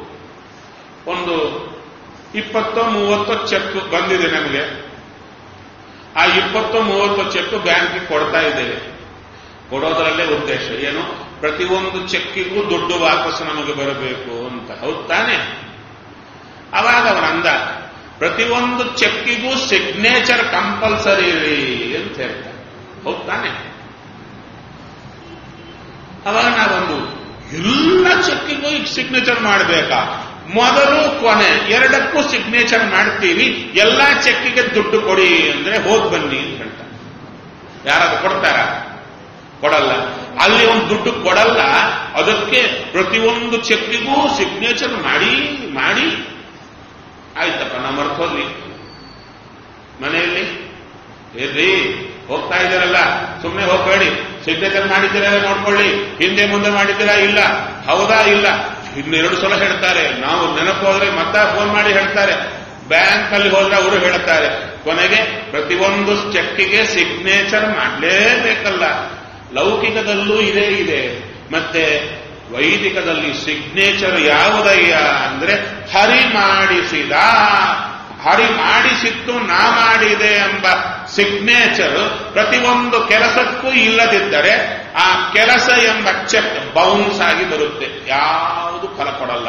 ಒಂದು ಇಪ್ಪತ್ತೋ ಮೂವತ್ತೋ ಚೆಕ್ ಬಂದಿದೆ ನಮಗೆ ಆ ಇಪ್ಪತ್ತೋ ಮೂವತ್ತೋ ಚೆಕ್ ಬ್ಯಾಂಕ್ಗೆ ಕೊಡ್ತಾ ಇದ್ದೇವೆ ಕೊಡೋದರಲ್ಲೇ ಉದ್ದೇಶ ಏನು ಪ್ರತಿಯೊಂದು ಚೆಕ್ಕಿಗೂ ದುಡ್ಡು ವಾಪಸ್ ನಮಗೆ ಬರಬೇಕು ಅಂತ ಹೌದು ತಾನೆ ಅವಾಗ ಅವನಂದ ಪ್ರತಿಯೊಂದು ಚೆಕ್ಕಿಗೂ ಸಿಗ್ನೇಚರ್ ಕಂಪಲ್ಸರಿ ಅಂತ ಹೇಳ್ತಾರೆ ಹೌದು ತಾನೆ ಅವಾಗ ನಾವೊಂದು ಎಲ್ಲ ಚೆಕ್ಕಿಗೂ ಈಗ ಸಿಗ್ನೇಚರ್ ಮಾಡಬೇಕಾ ಮೊದಲು ಕೊನೆ ಎರಡಕ್ಕೂ ಸಿಗ್ನೇಚರ್ ಮಾಡ್ತೀವಿ ಎಲ್ಲಾ ಚೆಕ್ಕಿಗೆ ದುಡ್ಡು ಕೊಡಿ ಅಂದ್ರೆ ಹೋಗಿ ಬನ್ನಿ ಅಂತ ಹೇಳ್ತಾರೆ ಯಾರಾದ್ರೂ ಕೊಡ್ತಾರ ಕೊಡಲ್ಲ ಅಲ್ಲಿ ಒಂದು ದುಡ್ಡು ಕೊಡಲ್ಲ ಅದಕ್ಕೆ ಪ್ರತಿಯೊಂದು ಚೆಕ್ಕಿಗೂ ಸಿಗ್ನೇಚರ್ ಮಾಡಿ ಮಾಡಿ ಆಯ್ತಪ್ಪ ನಾವು ಮರ್ತೋದ್ವಿ ಮನೆಯಲ್ಲಿ ಏನ್ರಿ ಹೋಗ್ತಾ ಇದ್ದೀರಲ್ಲ ಸುಮ್ಮನೆ ಹೋಗ್ಬೇಡಿ ಸಿಗ್ನೇಚರ್ ಮಾಡಿದ್ದೀರಾ ನೋಡ್ಕೊಳ್ಳಿ ಹಿಂದೆ ಮುಂದೆ ಮಾಡಿದ್ದೀರಾ ಇಲ್ಲ ಹೌದಾ ಇಲ್ಲ ಇನ್ನೆರಡು ಸಲ ಹೇಳ್ತಾರೆ ನಾವು ನೆನಪು ಹೋದ್ರೆ ಮತ್ತೆ ಫೋನ್ ಮಾಡಿ ಹೇಳ್ತಾರೆ ಬ್ಯಾಂಕ್ ಅಲ್ಲಿ ಹೋದ್ರೆ ಅವರು ಹೇಳ್ತಾರೆ ಕೊನೆಗೆ ಪ್ರತಿಯೊಂದು ಚೆಕ್ಕಿಗೆ ಸಿಗ್ನೇಚರ್ ಮಾಡಲೇಬೇಕಲ್ಲ ಲೌಕಿಕದಲ್ಲೂ ಇದೇ ಇದೆ ಮತ್ತೆ ವೈದಿಕದಲ್ಲಿ ಸಿಗ್ನೇಚರ್ ಯಾವುದಯ್ಯ ಅಂದ್ರೆ ಹರಿ ಮಾಡಿಸಿದ ಹರಿ ಮಾಡಿಸಿದ್ದು ನಾ ಮಾಡಿದೆ ಎಂಬ ಸಿಗ್ನೇಚರ್ ಪ್ರತಿಯೊಂದು ಕೆಲಸಕ್ಕೂ ಇಲ್ಲದಿದ್ದರೆ ಆ ಕೆಲಸ ಎಂಬ ಚೆಕ್ ಬೌನ್ಸ್ ಆಗಿ ಬರುತ್ತೆ ಯಾವುದು ಫಲ ಕೊಡಲ್ಲ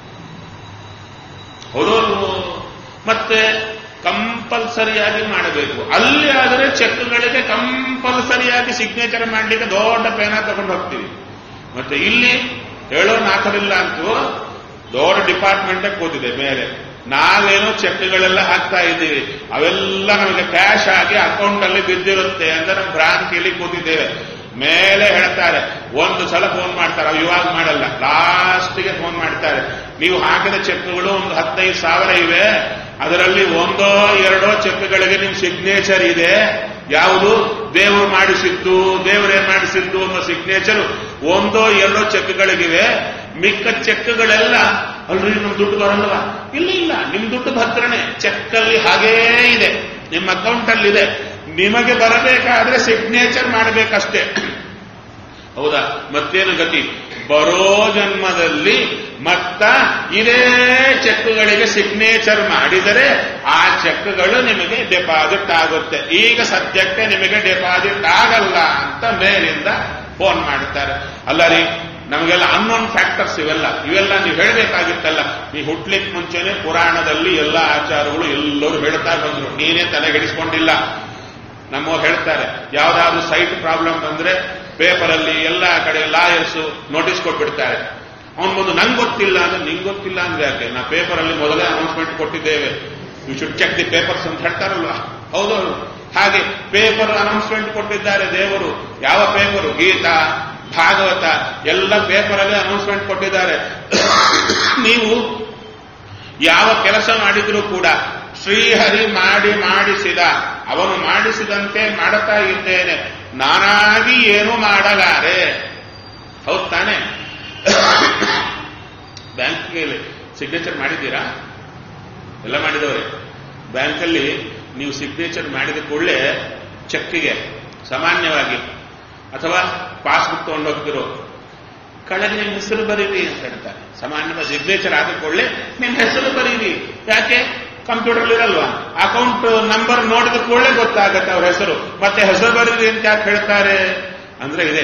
ಹೌದು ಮತ್ತೆ ಕಂಪಲ್ಸರಿಯಾಗಿ ಮಾಡಬೇಕು ಅಲ್ಲಿ ಆದರೆ ಚೆಕ್ಗಳಿಗೆ ಕಂಪಲ್ಸರಿಯಾಗಿ ಸಿಗ್ನೇಚರ್ ಮಾಡಲಿಕ್ಕೆ ದೊಡ್ಡ ಪೇನ ತಗೊಂಡು ಹೋಗ್ತೀವಿ ಮತ್ತೆ ಇಲ್ಲಿ ಹೇಳೋ ನಾಥರಿಲ್ಲ ಅಂತೂ ದೊಡ್ಡ ಡಿಪಾರ್ಟ್ಮೆಂಟ್ ಕೂತಿದೆ ಮೇಲೆ ನಾವೇನೋ ಚೆಕ್ಗಳೆಲ್ಲ ಹಾಕ್ತಾ ಇದ್ದೀವಿ ಅವೆಲ್ಲ ನಮಗೆ ಕ್ಯಾಶ್ ಆಗಿ ಅಕೌಂಟ್ ಅಲ್ಲಿ ಬಿದ್ದಿರುತ್ತೆ ಅಂತ ನಮ್ಮ ಬ್ರಾಂಚಿಯಲ್ಲಿ ಕೂತಿದ್ದೇವೆ ಮೇಲೆ ಹೇಳ್ತಾರೆ ಒಂದು ಸಲ ಫೋನ್ ಮಾಡ್ತಾರೆ ಅವು ಇವಾಗ ಮಾಡಲ್ಲ ಲಾಸ್ಟ್ಗೆ ಫೋನ್ ಮಾಡ್ತಾರೆ ನೀವು ಹಾಕಿದ ಚೆಕ್ಗಳು ಒಂದು ಹತ್ತೈದು ಸಾವಿರ ಇವೆ ಅದರಲ್ಲಿ ಒಂದೋ ಎರಡೋ ಚೆಕ್ಗಳಿಗೆ ನಿಮ್ ಸಿಗ್ನೇಚರ್ ಇದೆ ಯಾವುದು ದೇವರು ಮಾಡಿಸಿದ್ದು ದೇವರೇ ಮಾಡಿಸಿದ್ದು ಅನ್ನೋ ಸಿಗ್ನೇಚರ್ ಒಂದೋ ಎರಡೋ ಚೆಕ್ಗಳಿಗಿವೆ ಮಿಕ್ಕ ಚೆಕ್ಗಳೆಲ್ಲ ಅಲ್ರಿ ನಮ್ ದುಡ್ಡು ಬರಲ್ವಾ ಇಲ್ಲ ಇಲ್ಲ ನಿಮ್ ದುಡ್ಡು ಭದ್ರನೇ ಚೆಕ್ ಅಲ್ಲಿ ಹಾಗೇ ಇದೆ ನಿಮ್ಮ ಅಕೌಂಟ್ ಅಲ್ಲಿ ಇದೆ ನಿಮಗೆ ಬರಬೇಕಾದ್ರೆ ಸಿಗ್ನೇಚರ್ ಮಾಡಬೇಕಷ್ಟೇ ಹೌದಾ ಮತ್ತೇನು ಗತಿ ಬರೋ ಜನ್ಮದಲ್ಲಿ ಮತ್ತ ಇದೇ ಚೆಕ್ಗಳಿಗೆ ಸಿಗ್ನೇಚರ್ ಮಾಡಿದರೆ ಆ ಚೆಕ್ಗಳು ನಿಮಗೆ ಡೆಪಾಸಿಟ್ ಆಗುತ್ತೆ ಈಗ ಸದ್ಯಕ್ಕೆ ನಿಮಗೆ ಡೆಪಾಸಿಟ್ ಆಗಲ್ಲ ಅಂತ ಮೇಲಿಂದ ಫೋನ್ ಮಾಡ್ತಾರೆ ಅಲ್ಲ ರೀ ನಮಗೆಲ್ಲ ಅನ್ನೋನ್ ಫ್ಯಾಕ್ಟರ್ಸ್ ಇವೆಲ್ಲ ಇವೆಲ್ಲ ನೀವು ಹೇಳಬೇಕಾಗಿತ್ತಲ್ಲ ನೀವು ಹುಟ್ಲಿಕ್ಕೆ ಮುಂಚೆನೆ ಪುರಾಣದಲ್ಲಿ ಎಲ್ಲ ಆಚಾರಗಳು ಎಲ್ಲರೂ ಹೇಳ್ತಾ ಬಂದ್ರು ನೀನೇ ತಲೆಗೆಡಿಸ್ಕೊಂಡಿಲ್ಲ ನಮ್ಮವ್ರು ಹೇಳ್ತಾರೆ ಯಾವ್ದಾದ್ರು ಸೈಟ್ ಪ್ರಾಬ್ಲಮ್ ಬಂದ್ರೆ ಪೇಪರಲ್ಲಿ ಎಲ್ಲ ಕಡೆ ಲಾಯರ್ಸ್ ನೋಟಿಸ್ ಕೊಟ್ಬಿಡ್ತಾರೆ ಅವನ್ ಬಂದು ನಂಗೆ ಗೊತ್ತಿಲ್ಲ ಅಂದ್ರೆ ನಿಂಗೆ ಗೊತ್ತಿಲ್ಲ ಅಂದ್ರೆ ಯಾಕೆ ನಾ ಪೇಪರಲ್ಲಿ ಮೊದಲೇ ಅನೌನ್ಸ್ಮೆಂಟ್ ಕೊಟ್ಟಿದ್ದೇವೆ you should check the papers ಅಂತ ಹೇಳ್ತಾರಲ್ವಾ ಹೌದೌದು ಹಾಗೆ ಪೇಪರ್ ಅನೌನ್ಸ್ಮೆಂಟ್ ಕೊಟ್ಟಿದ್ದಾರೆ ದೇವರು ಯಾವ ಪೇಪರು ಗೀತಾ ಭಾಗವತ ಎಲ್ಲ ಪೇಪರಲ್ಲಿ ಅನೌನ್ಸ್ಮೆಂಟ್ ಕೊಟ್ಟಿದ್ದಾರೆ ನೀವು ಯಾವ ಕೆಲಸ ಮಾಡಿದ್ರೂ ಕೂಡ ಶ್ರೀಹರಿ ಮಾಡಿ ಮಾಡಿಸಿದ ಅವನು ಮಾಡಿಸಿದಂತೆ ಮಾಡುತ್ತಾ ಇದ್ದೇನೆ ನಾನಾಗಿ ಏನು ಮಾಡಲಾರೆ ಹೌದ್ ತಾನೆ ಬ್ಯಾಂಕ್ಗೆ ಸಿಗ್ನೇಚರ್ ಮಾಡಿದ್ದೀರಾ ಎಲ್ಲ ಮಾಡಿದವ್ರೆ ಬ್ಯಾಂಕಲ್ಲಿ ನೀವು ಸಿಗ್ನೇಚರ್ ಮಾಡಿದ ಕೂಡಲೇ ಚೆಕ್ಗೆ ಸಾಮಾನ್ಯವಾಗಿ ಅಥವಾ ಪಾಸ್ಬುಕ್ ತಗೊಂಡು ಹೋಗ್ತಿರೋ ಕೆಳಗೆ ನಿಮ್ಮ ಹೆಸರು ಬರೀರಿ ಅಂತ ಹೇಳ್ತಾರೆ ಸಾಮಾನ್ಯವಾಗಿ ಸಿಗ್ನೇಚರ್ ಆದ ಕೂಡಲೇ ನಿಮ್ಮ ಹೆಸರು ಬರೀರಿ ಯಾಕೆ ಕಂಪ್ಯೂಟರ್ ಇರಲ್ವಾ ಅಕೌಂಟ್ ನಂಬರ್ ನೋಡಿದ ಕೂಡಲೇ ಗೊತ್ತಾಗತ್ತೆ ಅವ್ರ ಹೆಸರು ಮತ್ತೆ ಹೆಸರು ಬರೀರಿ ಅಂತ ಯಾಕೆ ಹೇಳ್ತಾರೆ ಅಂದ್ರೆ ಇದೆ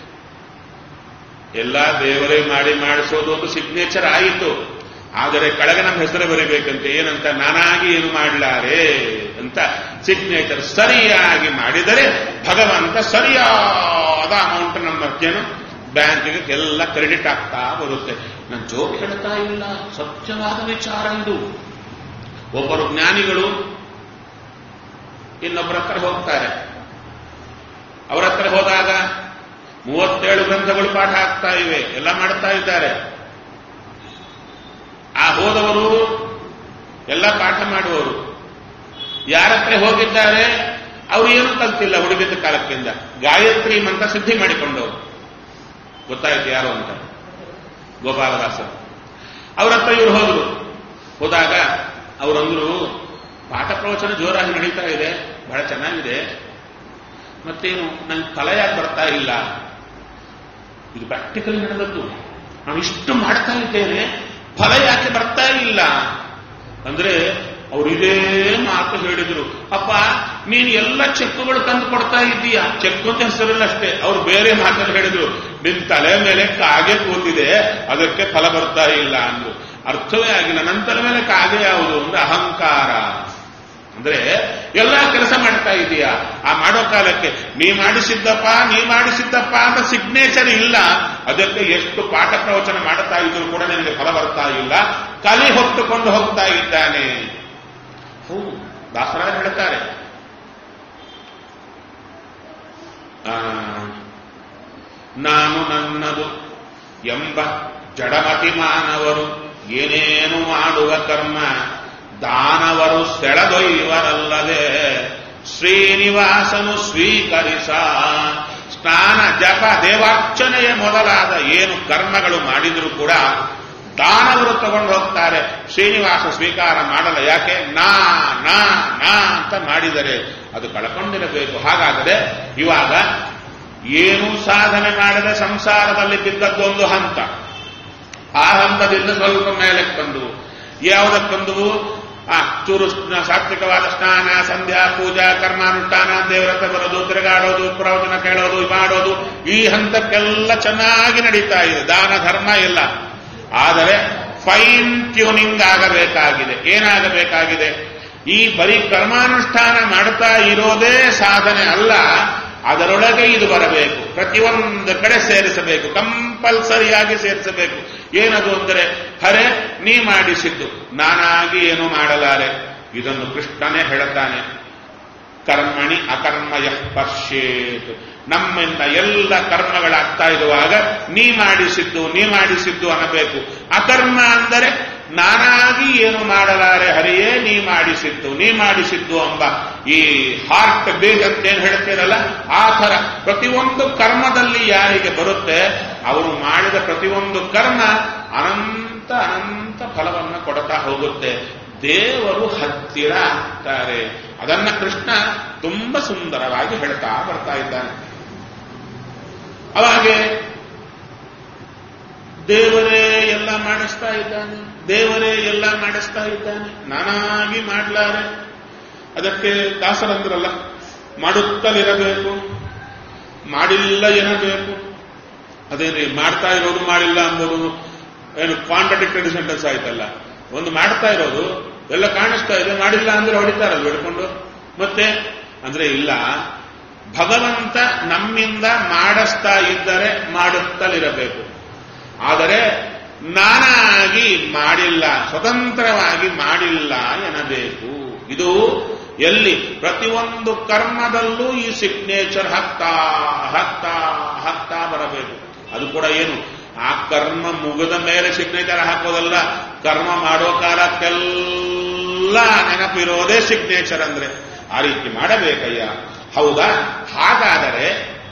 ಎಲ್ಲ ದೇವರೇ ಮಾಡಿ ಮಾಡಿಸೋದು ಒಂದು ಸಿಗ್ನೇಚರ್ ಆಯಿತು ಆದರೆ ಕೆಳಗೆ ನಮ್ಮ ಹೆಸರು ಬರೀಬೇಕಂತೆ ಏನಂತ ನಾನಾಗಿ ಏನು ಮಾಡಲಾರೆ ಅಂತ ಸಿಗ್ನೇಚರ್ ಸರಿಯಾಗಿ ಮಾಡಿದರೆ ಭಗವಂತ ಸರಿಯಾದ ಅಮೌಂಟ್ ನಮ್ಮ ಮಧ್ಯನು ಬ್ಯಾಂಕಿಗೆ ಎಲ್ಲ ಕ್ರೆಡಿಟ್ ಆಗ್ತಾ ಬರುತ್ತೆ ನಾನು ಜೋಕ್ ಹೇಳ್ತಾ ಇಲ್ಲ ಸತ್ಯವಾದ ವಿಚಾರ ಇದು ಒಬ್ಬರು ಜ್ಞಾನಿಗಳು ಇನ್ನೊಬ್ಬರ ಹತ್ರ ಹೋಗ್ತಾರೆ ಅವರ ಹತ್ರ ಹೋದಾಗ ಮೂವತ್ತೇಳು ಗ್ರಂಥಗಳು ಪಾಠ ಆಗ್ತಾ ಇವೆ ಎಲ್ಲ ಮಾಡ್ತಾ ಇದ್ದಾರೆ ಆ ಹೋದವರು ಎಲ್ಲ ಪಾಠ ಮಾಡುವವರು ಯಾರ ಹತ್ರ ಹೋಗಿದ್ದಾರೆ ಅವರು ಏನು ಕಲ್ತಿಲ್ಲ ಹುಡುಗಿದ್ದ ಕಾಲಕ್ಕಿಂದ ಗಾಯತ್ರಿ ಮಂತ್ರ ಸಿದ್ಧಿ ಮಾಡಿಕೊಂಡವರು ಗೊತ್ತಾಯ್ತು ಯಾರು ಅಂತ ಗೋಪಾಲದಾಸರು ಅವ್ರ ಹತ್ರ ಇವ್ರು ಹೋದ್ರು ಹೋದಾಗ ಅವರಂದ್ರು ಪಾಠ ಪ್ರವಚನ ಜೋರಾಗಿ ನಡೀತಾ ಇದೆ ಬಹಳ ಚೆನ್ನಾಗಿದೆ ಮತ್ತೇನು ನಂಗೆ ಫಲ ಯಾಕೆ ಬರ್ತಾ ಇಲ್ಲ ಇದು ಪ್ರಾಕ್ಟಿಕಲ್ ನಡೆದದ್ದು ನಾನು ಇಷ್ಟು ಮಾಡ್ತಾ ಇದ್ದೇನೆ ಫಲ ಯಾಕೆ ಬರ್ತಾ ಇಲ್ಲ ಅಂದ್ರೆ ಅವ್ರು ಇದೇ ಮಾತು ಹೇಳಿದ್ರು ಅಪ್ಪ ನೀನು ಎಲ್ಲ ಚೆಕ್ಗಳು ತಂದು ಕೊಡ್ತಾ ಇದ್ದೀಯಾ ಚೆಕ್ ಅಂತ ಹೆಸರಿಲ್ಲ ಅಷ್ಟೇ ಅವ್ರು ಬೇರೆ ಮಾತನ್ನು ಹೇಳಿದ್ರು ನಿನ್ ತಲೆ ಮೇಲೆ ಕಾಗೆ ಕೂತಿದೆ ಅದಕ್ಕೆ ಫಲ ಬರ್ತಾ ಇಲ್ಲ ಅಂದ್ರು ಅರ್ಥವೇ ಆಗಿಲ್ಲ ನನ್ನ ತಲೆ ಮೇಲೆ ಕಾಗೆ ಯಾವುದು ಅಂದ್ರೆ ಅಹಂಕಾರ ಅಂದ್ರೆ ಎಲ್ಲಾ ಕೆಲಸ ಮಾಡ್ತಾ ಇದೀಯಾ ಆ ಮಾಡೋ ಕಾಲಕ್ಕೆ ನೀ ಮಾಡಿಸಿದ್ದಪ್ಪ ನೀ ಮಾಡಿಸಿದ್ದಪ್ಪ ಅಂತ ಸಿಗ್ನೇಚರ್ ಇಲ್ಲ ಅದಕ್ಕೆ ಎಷ್ಟು ಪಾಠ ಪ್ರವಚನ ಮಾಡ್ತಾ ಇದ್ರು ಕೂಡ ನಿನಗೆ ಫಲ ಬರ್ತಾ ಇಲ್ಲ ಕಲಿ ಹೊತ್ತುಕೊಂಡು ಹೋಗ್ತಾ ಇದ್ದಾನೆ ಹೌದು ದಾಸರಾಜ ಹೇಳ್ತಾರೆ ಆ, ನಾನು ನನ್ನದು ಎಂಬ ಜಡಮತಿ ಮಾನವರು ಏನೇನು ಮಾಡುವ ಕರ್ಮ ದಾನವರು ಸೆಳೆದೊಯ್ಯುವರಲ್ಲದೆ ಶ್ರೀನಿವಾಸನು ಸ್ವೀಕರಿಸ ಸ್ನಾನ ಜಪ ದೇವಾರ್ಚನೆಯ ಮೊದಲಾದ ಏನು ಕರ್ಮಗಳು ಮಾಡಿದರೂ ಕೂಡ ದಾನವರು ತಗೊಂಡು ಹೋಗ್ತಾರೆ ಶ್ರೀನಿವಾಸ ಸ್ವೀಕಾರ ಮಾಡಲ್ಲ ಯಾಕೆ ನಾ ನಾ ನಾ ಅಂತ ಮಾಡಿದರೆ ಅದು ಕಳ್ಕೊಂಡಿರಬೇಕು ಹಾಗಾದರೆ ಇವಾಗ ಏನು ಸಾಧನೆ ಮಾಡದೆ ಸಂಸಾರದಲ್ಲಿ ಬಿದ್ದದ್ದೊಂದು ಹಂತ ಆ ಹಂತದಿಂದ ಸ್ವಲ್ಪ ಮೇಲಕ್ಕೆ ಬಂದವು ಯಾವುದಕ್ಕೆ ಬಂದವು ಆ ಚೂರು ಸ್ನ- ಸಾತ್ವಿಕವಾದ ಸ್ನಾನ ಸಂಧ್ಯಾ ಪೂಜಾ ಕರ್ಮಾನುಷ್ಠಾನ ದೇವರತ ಬರೋದು ತಿರುಗಾಡೋದು ಪ್ರವಚನ ಕೇಳೋದು ಮಾಡೋದು ಈ ಹಂತಕ್ಕೆಲ್ಲ ಚೆನ್ನಾಗಿ ನಡೀತಾ ಇದೆ ದಾನ ಧರ್ಮ ಎಲ್ಲ ಆದರೆ ಫೈನ್ ಟ್ಯೂನಿಂಗ್ ಆಗಬೇಕಾಗಿದೆ ಏನಾಗಬೇಕಾಗಿದೆ ಈ ಬರೀ ಕರ್ಮಾನುಷ್ಠಾನ ಮಾಡ್ತಾ ಇರೋದೇ ಸಾಧನೆ ಅಲ್ಲ ಅದರೊಳಗೆ ಇದು ಬರಬೇಕು ಪ್ರತಿಯೊಂದು ಕಡೆ ಸೇರಿಸಬೇಕು ಕಂಪಲ್ಸರಿಯಾಗಿ ಸೇರಿಸಬೇಕು ಏನದು ಅಂದರೆ ಹರೆ ನೀ ಮಾಡಿಸಿದ್ದು ನಾನಾಗಿ ಏನು ಮಾಡಲಾರೆ ಇದನ್ನು ಕೃಷ್ಣನೇ ಹೇಳುತ್ತಾನೆ ಕರ್ಮಣಿ ಅಕರ್ಮಯ ಪಶ್ಯೇತ್ ನಮ್ಮಿಂದ ಎಲ್ಲ ಕರ್ಮಗಳಾಗ್ತಾ ಇರುವಾಗ ನೀ ಮಾಡಿಸಿದ್ದು ನೀ ಮಾಡಿಸಿದ್ದು ಅನ್ನಬೇಕು ಅಕರ್ಮ ಅಂದರೆ ನಾನಾಗಿ ಏನು ಮಾಡಲಾರೆ ಹರಿಯೇ ನೀ ಮಾಡಿಸಿದ್ದು ನೀ ಮಾಡಿಸಿದ್ದು ಎಂಬ ಈ ಹಾರ್ಟ್ ಬೇಗ್ ಅಂತ ಏನ್ ಹೇಳ್ತೀರಲ್ಲ ಆ ಥರ ಪ್ರತಿಯೊಂದು ಕರ್ಮದಲ್ಲಿ ಯಾರಿಗೆ ಬರುತ್ತೆ ಅವರು ಮಾಡಿದ ಪ್ರತಿಯೊಂದು ಕರ್ಮ ಅನಂತ ಅನಂತ ಫಲವನ್ನು ಕೊಡ್ತಾ ಹೋಗುತ್ತೆ ದೇವರು ಹತ್ತಿರ ಆಗ್ತಾರೆ ಅದನ್ನ ಕೃಷ್ಣ ತುಂಬಾ ಸುಂದರವಾಗಿ ಹೇಳ್ತಾ ಬರ್ತಾ ಇದ್ದಾನೆ ಅವಾಗೆ ದೇವರೇ ಎಲ್ಲ ಮಾಡಿಸ್ತಾ ಇದ್ದಾನೆ ದೇವರೇ ಎಲ್ಲ ಮಾಡಿಸ್ತಾ ಇದ್ದಾನೆ ನಾನಾಗಿ ಮಾಡ್ಲಾರೆ ಅದಕ್ಕೆ ದಾಸರಂದ್ರಲ್ಲ ಮಾಡುತ್ತಲಿರಬೇಕು ಮಾಡಿಲ್ಲ ಎನ್ನಬೇಕು ಅದೇನ್ರಿ ಮಾಡ್ತಾ ಇರೋದು ಮಾಡಿಲ್ಲ ಅಂಬೋದು ಏನು ಕಾಂಟ್ರಡಿಕ್ಟರಿ ಸೆಂಟೆನ್ಸ್ ಆಯ್ತಲ್ಲ ಒಂದು ಮಾಡ್ತಾ ಇರೋದು ಎಲ್ಲ ಕಾಣಿಸ್ತಾ ಇದೆ ಮಾಡಿಲ್ಲ ಅಂದ್ರೆ ಹೊಡಿತಾರಲ್ಲ ಹಿಡ್ಕೊಂಡು ಮತ್ತೆ ಅಂದ್ರೆ ಇಲ್ಲ ಭಗವಂತ ನಮ್ಮಿಂದ ಮಾಡಿಸ್ತಾ ಇದ್ದರೆ ಮಾಡುತ್ತಲಿರಬೇಕು ಆದರೆ ನಾನಾಗಿ ಮಾಡಿಲ್ಲ ಸ್ವತಂತ್ರವಾಗಿ ಮಾಡಿಲ್ಲ ಎನ್ನಬೇಕು ಇದು ಎಲ್ಲಿ ಪ್ರತಿಯೊಂದು ಕರ್ಮದಲ್ಲೂ ಈ ಸಿಗ್ನೇಚರ್ ಹಾಕ್ತಾ ಹಾಕ್ತಾ ಹಾಕ್ತಾ ಬರಬೇಕು ಅದು ಕೂಡ ಏನು ಆ ಕರ್ಮ ಮುಗಿದ ಮೇಲೆ ಸಿಗ್ನೇಚರ್ ಹಾಕೋದಲ್ಲ ಕರ್ಮ ಮಾಡೋ ಕಾಲಕ್ಕೆಲ್ಲ ನೆನಪಿರೋದೇ ಸಿಗ್ನೇಚರ್ ಅಂದ್ರೆ ಆ ರೀತಿ ಮಾಡಬೇಕಯ್ಯ ಹೌದಾ ಹಾಗಾದರೆ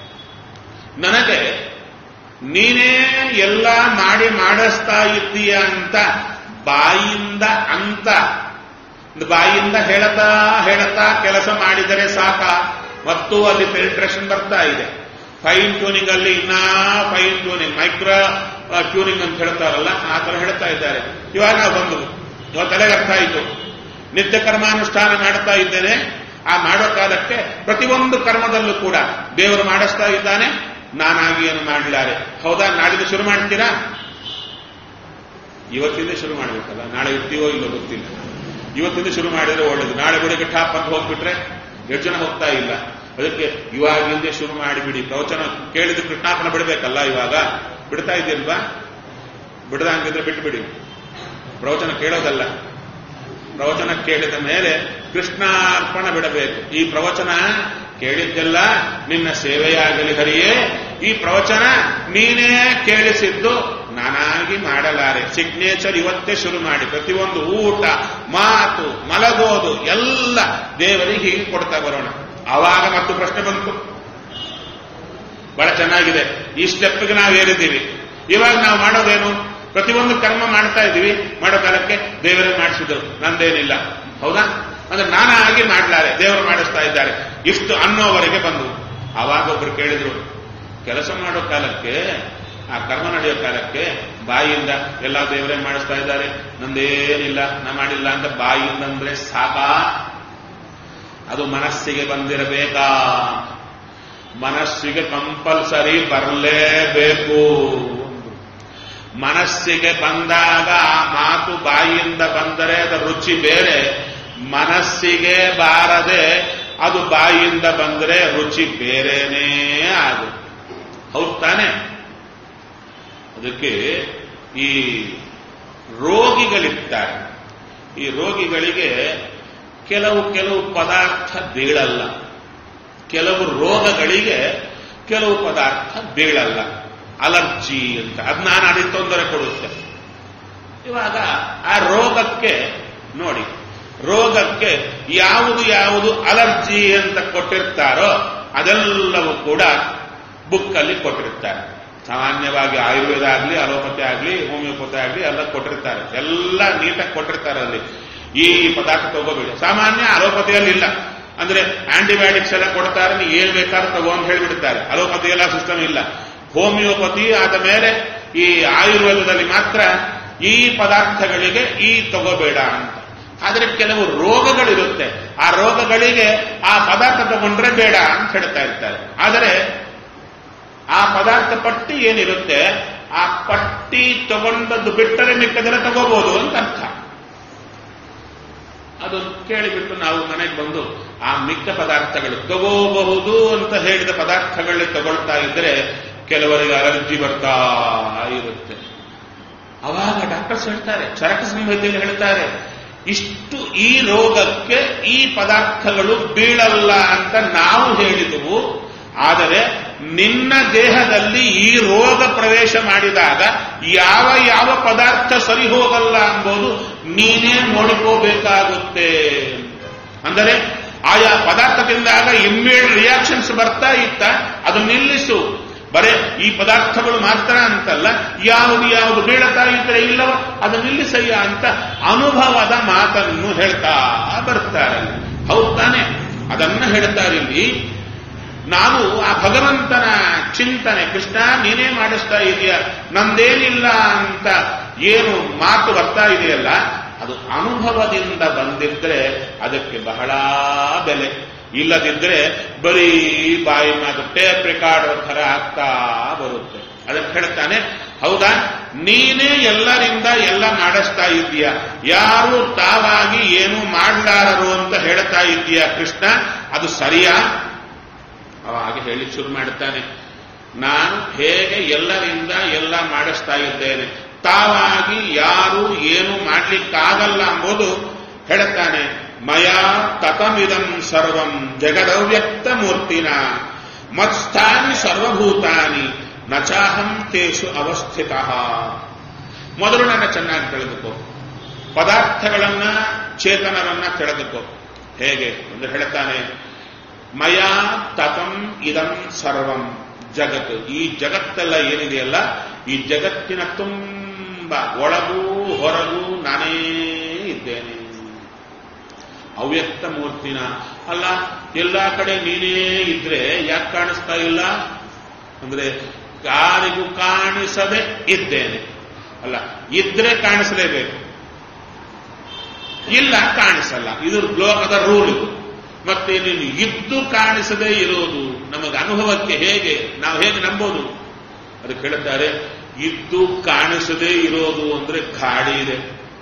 ನನಗೆ ನೀನೇ ಎಲ್ಲ ಮಾಡಿ ಮಾಡಿಸ್ತಾ ಇದ್ದೀಯ ಅಂತ ಬಾಯಿಂದ ಅಂತ ಬಾಯಿಂದ ಹೇಳತಾ ಹೇಳತಾ ಕೆಲಸ ಮಾಡಿದರೆ ಸಾಕ ಮತ್ತು ಅಲ್ಲಿ ಪೆನಿಟ್ರೇಷನ್ ಬರ್ತಾ ಇದೆ ಫೈನ್ ಟ್ಯೂನಿಂಗ್ ಅಲ್ಲಿ ಇನ್ನ ಫೈನ್ ಟ್ಯೂನಿಂಗ್ ಮೈಕ್ರೋ ಟ್ಯೂನಿಂಗ್ ಅಂತ ಹೇಳ್ತಾರಲ್ಲ ಆ ತರ ಹೇಳ್ತಾ ಇದ್ದಾರೆ ಇವಾಗ ನಾವು ಬಂದು ಇವಾಗ ತಲೆಗೆ ಅರ್ಥ ಆಯಿತು ನಿತ್ಯ ಕರ್ಮಾನುಷ್ಠಾನ ಮಾಡ್ತಾ ಇದ್ದೇನೆ ಆ ಮಾಡೋ ಕಾಲಕ್ಕೆ ಪ್ರತಿಯೊಂದು ಕರ್ಮದಲ್ಲೂ ಕೂಡ ದೇವರು ಮಾಡಿಸ್ತಾ ಇದ್ದಾನೆ ನಾನಾಗಿ ಏನು ಮಾಡಲಾರೆ ಹೌದಾ ನಾಡಿದ್ದು ಶುರು ಮಾಡ್ತೀರಾ ಇವತ್ತಿಂದ ಶುರು ಮಾಡಬೇಕಲ್ಲ ನಾಳೆ ಇರ್ತೀವೋ ಇಲ್ಲೋ ಗೊತ್ತಿಲ್ಲ ಇವತ್ತಿಂದ ಶುರು ಮಾಡಿದ್ರೆ ಒಳ್ಳೇದು ನಾಳೆ ಬೆಳಿಗ್ಗೆ ಟಾಪ್ ಅಂತ ಹೋಗ್ಬಿಟ್ರೆ ಎಷ್ಟು ಜನ ಹೋಗ್ತಾ ಇಲ್ಲ ಅದಕ್ಕೆ ಇವಾಗಿಂದೇ ಶುರು ಮಾಡಿಬಿಡಿ ಪ್ರವಚನ ಕೇಳಿದ ಕೃಷ್ಣಾಪನ ಬಿಡಬೇಕಲ್ಲ ಇವಾಗ ಬಿಡ್ತಾ ಇದ್ದೀಲ್ವಾ ಬಿಡದ ಹಂಗಿದ್ರೆ ಬಿಟ್ಬಿಡಿ ಪ್ರವಚನ ಕೇಳೋದಲ್ಲ ಪ್ರವಚನ ಕೇಳಿದ ಮೇಲೆ ಕೃಷ್ಣಾರ್ಪಣ ಬಿಡಬೇಕು ಈ ಪ್ರವಚನ ಕೇಳಿದ್ದೆಲ್ಲ ನಿನ್ನ ಸೇವೆಯಾಗಲಿ ಹರಿಯೇ ಈ ಪ್ರವಚನ ನೀನೇ ಕೇಳಿಸಿದ್ದು ನಾನಾಗಿ ಮಾಡಲಾರೆ ಸಿಗ್ನೇಚರ್ ಇವತ್ತೇ ಶುರು ಮಾಡಿ ಪ್ರತಿಯೊಂದು ಊಟ ಮಾತು ಮಲಗೋದು ಎಲ್ಲ ದೇವರಿಗೆ ಹೀಗೆ ಕೊಡ್ತಾ ಬರೋಣ ಆವಾಗ ಮತ್ತು ಪ್ರಶ್ನೆ ಬಂತು ಬಹಳ ಚೆನ್ನಾಗಿದೆ ಈ ಸ್ಟೆಪ್ಗೆ ನಾವು ಏರಿದ್ದೀವಿ ಇವಾಗ ನಾವು ಮಾಡೋದೇನು ಪ್ರತಿಯೊಂದು ಕರ್ಮ ಮಾಡ್ತಾ ಇದ್ದೀವಿ ಮಾಡೋ ಕಾಲಕ್ಕೆ ದೇವರೇ ಮಾಡಿಸಿದ್ರು ನಂದೇನಿಲ್ಲ ಹೌದಾ ಅಂದ್ರೆ ನಾನಾಗಿ ಮಾಡ್ಲಾರೆ ದೇವರು ಮಾಡಿಸ್ತಾ ಇದ್ದಾರೆ ಇಷ್ಟು ಅನ್ನೋವರೆಗೆ ಬಂದು ಆವಾಗ ಒಬ್ರು ಕೇಳಿದ್ರು ಕೆಲಸ ಮಾಡೋ ಕಾಲಕ್ಕೆ ಆ ಕರ್ಮ ನಡೆಯೋ ಕಾಲಕ್ಕೆ ಬಾಯಿಯಿಂದ ಎಲ್ಲ ದೇವರೇ ಮಾಡಿಸ್ತಾ ಇದ್ದಾರೆ ನಂದೇನಿಲ್ಲ ನಾ ಮಾಡಿಲ್ಲ ಅಂತ ಬಾಯಿಂದ ಅಂದ್ರೆ ಸಾಕಾ ಅದು ಮನಸ್ಸಿಗೆ ಬಂದಿರಬೇಕಾ ಮನಸ್ಸಿಗೆ ಕಂಪಲ್ಸರಿ ಬರಲೇಬೇಕು ಮನಸ್ಸಿಗೆ ಬಂದಾಗ ಆ ಮಾತು ಬಾಯಿಯಿಂದ ಬಂದರೆ ಅದರ ರುಚಿ ಬೇರೆ ಮನಸ್ಸಿಗೆ ಬಾರದೆ ಅದು ಬಾಯಿಯಿಂದ ಬಂದರೆ ರುಚಿ ಬೇರೆನೇ ಆಗುತ್ತೆ ಹೌದು ತಾನೆ ಅದಕ್ಕೆ ಈ ರೋಗಿಗಳಿರ್ತಾರೆ ಈ ರೋಗಿಗಳಿಗೆ ಕೆಲವು ಕೆಲವು ಪದಾರ್ಥ ಬೀಳಲ್ಲ ಕೆಲವು ರೋಗಗಳಿಗೆ ಕೆಲವು ಪದಾರ್ಥ ಬೀಳಲ್ಲ ಅಲರ್ಜಿ ಅಂತ ಅದು ನಾನು ಅದೇ ತೊಂದರೆ ಕೊಡುತ್ತೆ ಇವಾಗ ಆ ರೋಗಕ್ಕೆ ನೋಡಿ ರೋಗಕ್ಕೆ ಯಾವುದು ಯಾವುದು ಅಲರ್ಜಿ ಅಂತ ಕೊಟ್ಟಿರ್ತಾರೋ ಅದೆಲ್ಲವೂ ಕೂಡ ಬುಕ್ಕಲ್ಲಿ ಕೊಟ್ಟಿರ್ತಾರೆ ಸಾಮಾನ್ಯವಾಗಿ ಆಯುರ್ವೇದ ಆಗಲಿ ಅಲೋಪತಿ ಆಗಲಿ ಹೋಮಿಯೋಪತಿ ಆಗಲಿ ಎಲ್ಲ ಕೊಟ್ಟಿರ್ತಾರೆ ಎಲ್ಲ ನೀಟಾಗಿ ಕೊಟ್ಟಿರ್ತಾರೆ ಅಲ್ಲಿ ಈ ಪದಾರ್ಥ ತಗೋಬೇಡಿ ಸಾಮಾನ್ಯ ಅಲೋಪತಿಯಲ್ಲಿ ಇಲ್ಲ ಅಂದ್ರೆ ಆಂಟಿಬಯೋಟಿಕ್ಸ್ ಎಲ್ಲ ಕೊಡ್ತಾರೆ ನೀವು ಏನ್ ಬೇಕಾದ್ರೂ ತಗೋ ಅಂತ ಹೇಳ್ಬಿಡ್ತಾರೆ ಅಲೋಪತಿ ಎಲ್ಲ ಸಿಸ್ಟಮ್ ಇಲ್ಲ ಹೋಮಿಯೋಪತಿ ಆದ ಮೇಲೆ ಈ ಆಯುರ್ವೇದದಲ್ಲಿ ಮಾತ್ರ ಈ ಪದಾರ್ಥಗಳಿಗೆ ಈ ತಗೋಬೇಡ ಅಂತ ಆದ್ರೆ ಕೆಲವು ರೋಗಗಳಿರುತ್ತೆ ಆ ರೋಗಗಳಿಗೆ ಆ ಪದಾರ್ಥ ತಗೊಂಡ್ರೆ ಬೇಡ ಅಂತ ಹೇಳ್ತಾ ಇರ್ತಾರೆ ಆದರೆ ಆ ಪದಾರ್ಥ ಪಟ್ಟಿ ಏನಿರುತ್ತೆ ಆ ಪಟ್ಟಿ ತಗೊಂಡದ್ದು ಬಿಟ್ಟರೆ ಮಿಕ್ಕದೆಲ್ಲ ತಗೋಬಹುದು ಅಂತ ಅರ್ಥ ಅದು ಕೇಳಿಬಿಟ್ಟು ನಾವು ಮನೆಗೆ ಬಂದು ಆ ಮಿಕ್ಕ ಪದಾರ್ಥಗಳು ತಗೋಬಹುದು ಅಂತ ಹೇಳಿದ ಪದಾರ್ಥಗಳನ್ನ ತಗೊಳ್ತಾ ಇದ್ರೆ ಕೆಲವರಿಗೆ ಅಲರ್ಜಿ ಬರ್ತಾ ಇರುತ್ತೆ ಅವಾಗ ಡಾಕ್ಟರ್ಸ್ ಹೇಳ್ತಾರೆ ಚರಕ ಸಂಹಿತೆಯಲ್ಲಿ ಹೇಳ್ತಾರೆ ಇಷ್ಟು ಈ ರೋಗಕ್ಕೆ ಈ ಪದಾರ್ಥಗಳು ಬೀಳಲ್ಲ ಅಂತ ನಾವು ಹೇಳಿದವು ಆದರೆ ನಿನ್ನ ದೇಹದಲ್ಲಿ ಈ ರೋಗ ಪ್ರವೇಶ ಮಾಡಿದಾಗ ಯಾವ ಯಾವ ಪದಾರ್ಥ ಸರಿ ಹೋಗಲ್ಲ ಎಂಬುದು ನೀನೇ ನೋಡಿಕೋಬೇಕಾಗುತ್ತೆ ಅಂದರೆ ಆಯಾ ಪದಾರ್ಥ ತಿಂದಾಗ ಇಮ್ಮಿಡಿಯೇಟ್ ರಿಯಾಕ್ಷನ್ಸ್ ಬರ್ತಾ ಇತ್ತ ಅದು ನಿಲ್ಲಿಸು ಬರೇ ಈ ಪದಾರ್ಥಗಳು ಮಾತ್ರ ಅಂತಲ್ಲ ಯಾವುದು ಯಾವುದು ಬೀಳತಾ ಇದ್ರೆ ಇಲ್ಲವ ಅದು ನಿಲ್ಲಿಸಯ್ಯ ಅಂತ ಅನುಭವದ ಮಾತನ್ನು ಹೇಳ್ತಾ ಬರ್ತಾರೆ ಹೌದು ತಾನೆ ಅದನ್ನ ಹೇಳ್ತಾರೆ ಇಲ್ಲಿ ನಾವು ಆ ಭಗವಂತನ ಚಿಂತನೆ ಕೃಷ್ಣ ನೀನೇ ಮಾಡಿಸ್ತಾ ಇದೆಯಾ ನಂದೇನಿಲ್ಲ ಅಂತ ಏನು ಮಾತು ಬರ್ತಾ ಇದೆಯಲ್ಲ ಅದು ಅನುಭವದಿಂದ ಬಂದಿದ್ರೆ ಅದಕ್ಕೆ ಬಹಳ ಬೆಲೆ ಇಲ್ಲದಿದ್ರೆ ಬರೀ ಬಾಯಿ ಮಾತು ಟೇಪ್ ರೆಕಾರ್ಡ್ ಥರ ಆಗ್ತಾ ಬರುತ್ತೆ ಅದಕ್ಕೆ ಹೇಳ್ತಾನೆ ಹೌದಾ ನೀನೇ ಎಲ್ಲರಿಂದ ಎಲ್ಲ ಮಾಡಿಸ್ತಾ ಇದ್ದೀಯ ಯಾರು ತಾವಾಗಿ ಏನು ಮಾಡಲಾರರು ಅಂತ ಹೇಳ್ತಾ ಇದ್ದೀಯ ಕೃಷ್ಣ ಅದು ಸರಿಯಾ ಅವಾಗ ಹೇಳಿ ಶುರು ಮಾಡುತ್ತಾನೆ ನಾನು ಹೇಗೆ ಎಲ್ಲರಿಂದ ಎಲ್ಲ ಮಾಡಿಸ್ತಾ ಇದ್ದೇನೆ ತಾವಾಗಿ ಯಾರು ಏನು ಮಾಡ್ಲಿಕ್ಕಾಗಲ್ಲ ಎಂಬುದು ಹೇಳುತ್ತಾನೆ ಮಯಾ ತತಮಿದಂ ಸರ್ವಂ ಜಗದವ್ಯಕ್ತ ಮೂರ್ತಿನ ಮತ್ಸ್ಥಾನಿ ಸರ್ವಭೂತಾನಿ ನಚಾಹಂ ತೇಷು ಅವಸ್ಥಿತ ಮೊದಲು ನನ್ನ ಚೆನ್ನಾಗಿ ತಿಳಿದುಕೋ ಪದಾರ್ಥಗಳನ್ನ ಚೇತನರನ್ನ ತಿಳಿದುಕೋ ಹೇಗೆ ಎಂದು ಹೇಳ್ತಾನೆ ಮಯಾ ತತಂ ಇದಂ ಸರ್ವಂ ಜಗತ್ತು ಈ ಜಗತ್ತೆಲ್ಲ ಏನಿದೆಯಲ್ಲ ಈ ಜಗತ್ತಿನ ತುಂಬ ಒಳಗೂ ಹೊರಗೂ ನಾನೇ ಇದ್ದೇನೆ ಅವ್ಯಕ್ತ ಮೂರ್ತಿನ ಅಲ್ಲ ಎಲ್ಲಾ ಕಡೆ ನೀನೇ ಇದ್ರೆ ಯಾಕೆ ಕಾಣಿಸ್ತಾ ಇಲ್ಲ ಅಂದ್ರೆ ಯಾರಿಗೂ ಕಾಣಿಸದೆ ಇದ್ದೇನೆ ಅಲ್ಲ ಇದ್ರೆ ಕಾಣಿಸಲೇಬೇಕು ಇಲ್ಲ ಕಾಣಿಸಲ್ಲ ಇದು ಲೋಕದ ರೂಲ್ ಇದು ಮತ್ತೆ ನೀನು ಇದ್ದು ಕಾಣಿಸದೇ ಇರೋದು ನಮಗೆ ಅನುಭವಕ್ಕೆ ಹೇಗೆ ನಾವು ಹೇಗೆ ನಂಬೋದು ಅದಕ್ಕೆ ಹೇಳ್ತಾರೆ ಇದ್ದು ಕಾಣಿಸದೇ ಇರೋದು ಅಂದ್ರೆ ಗಾಳಿ ಇದೆ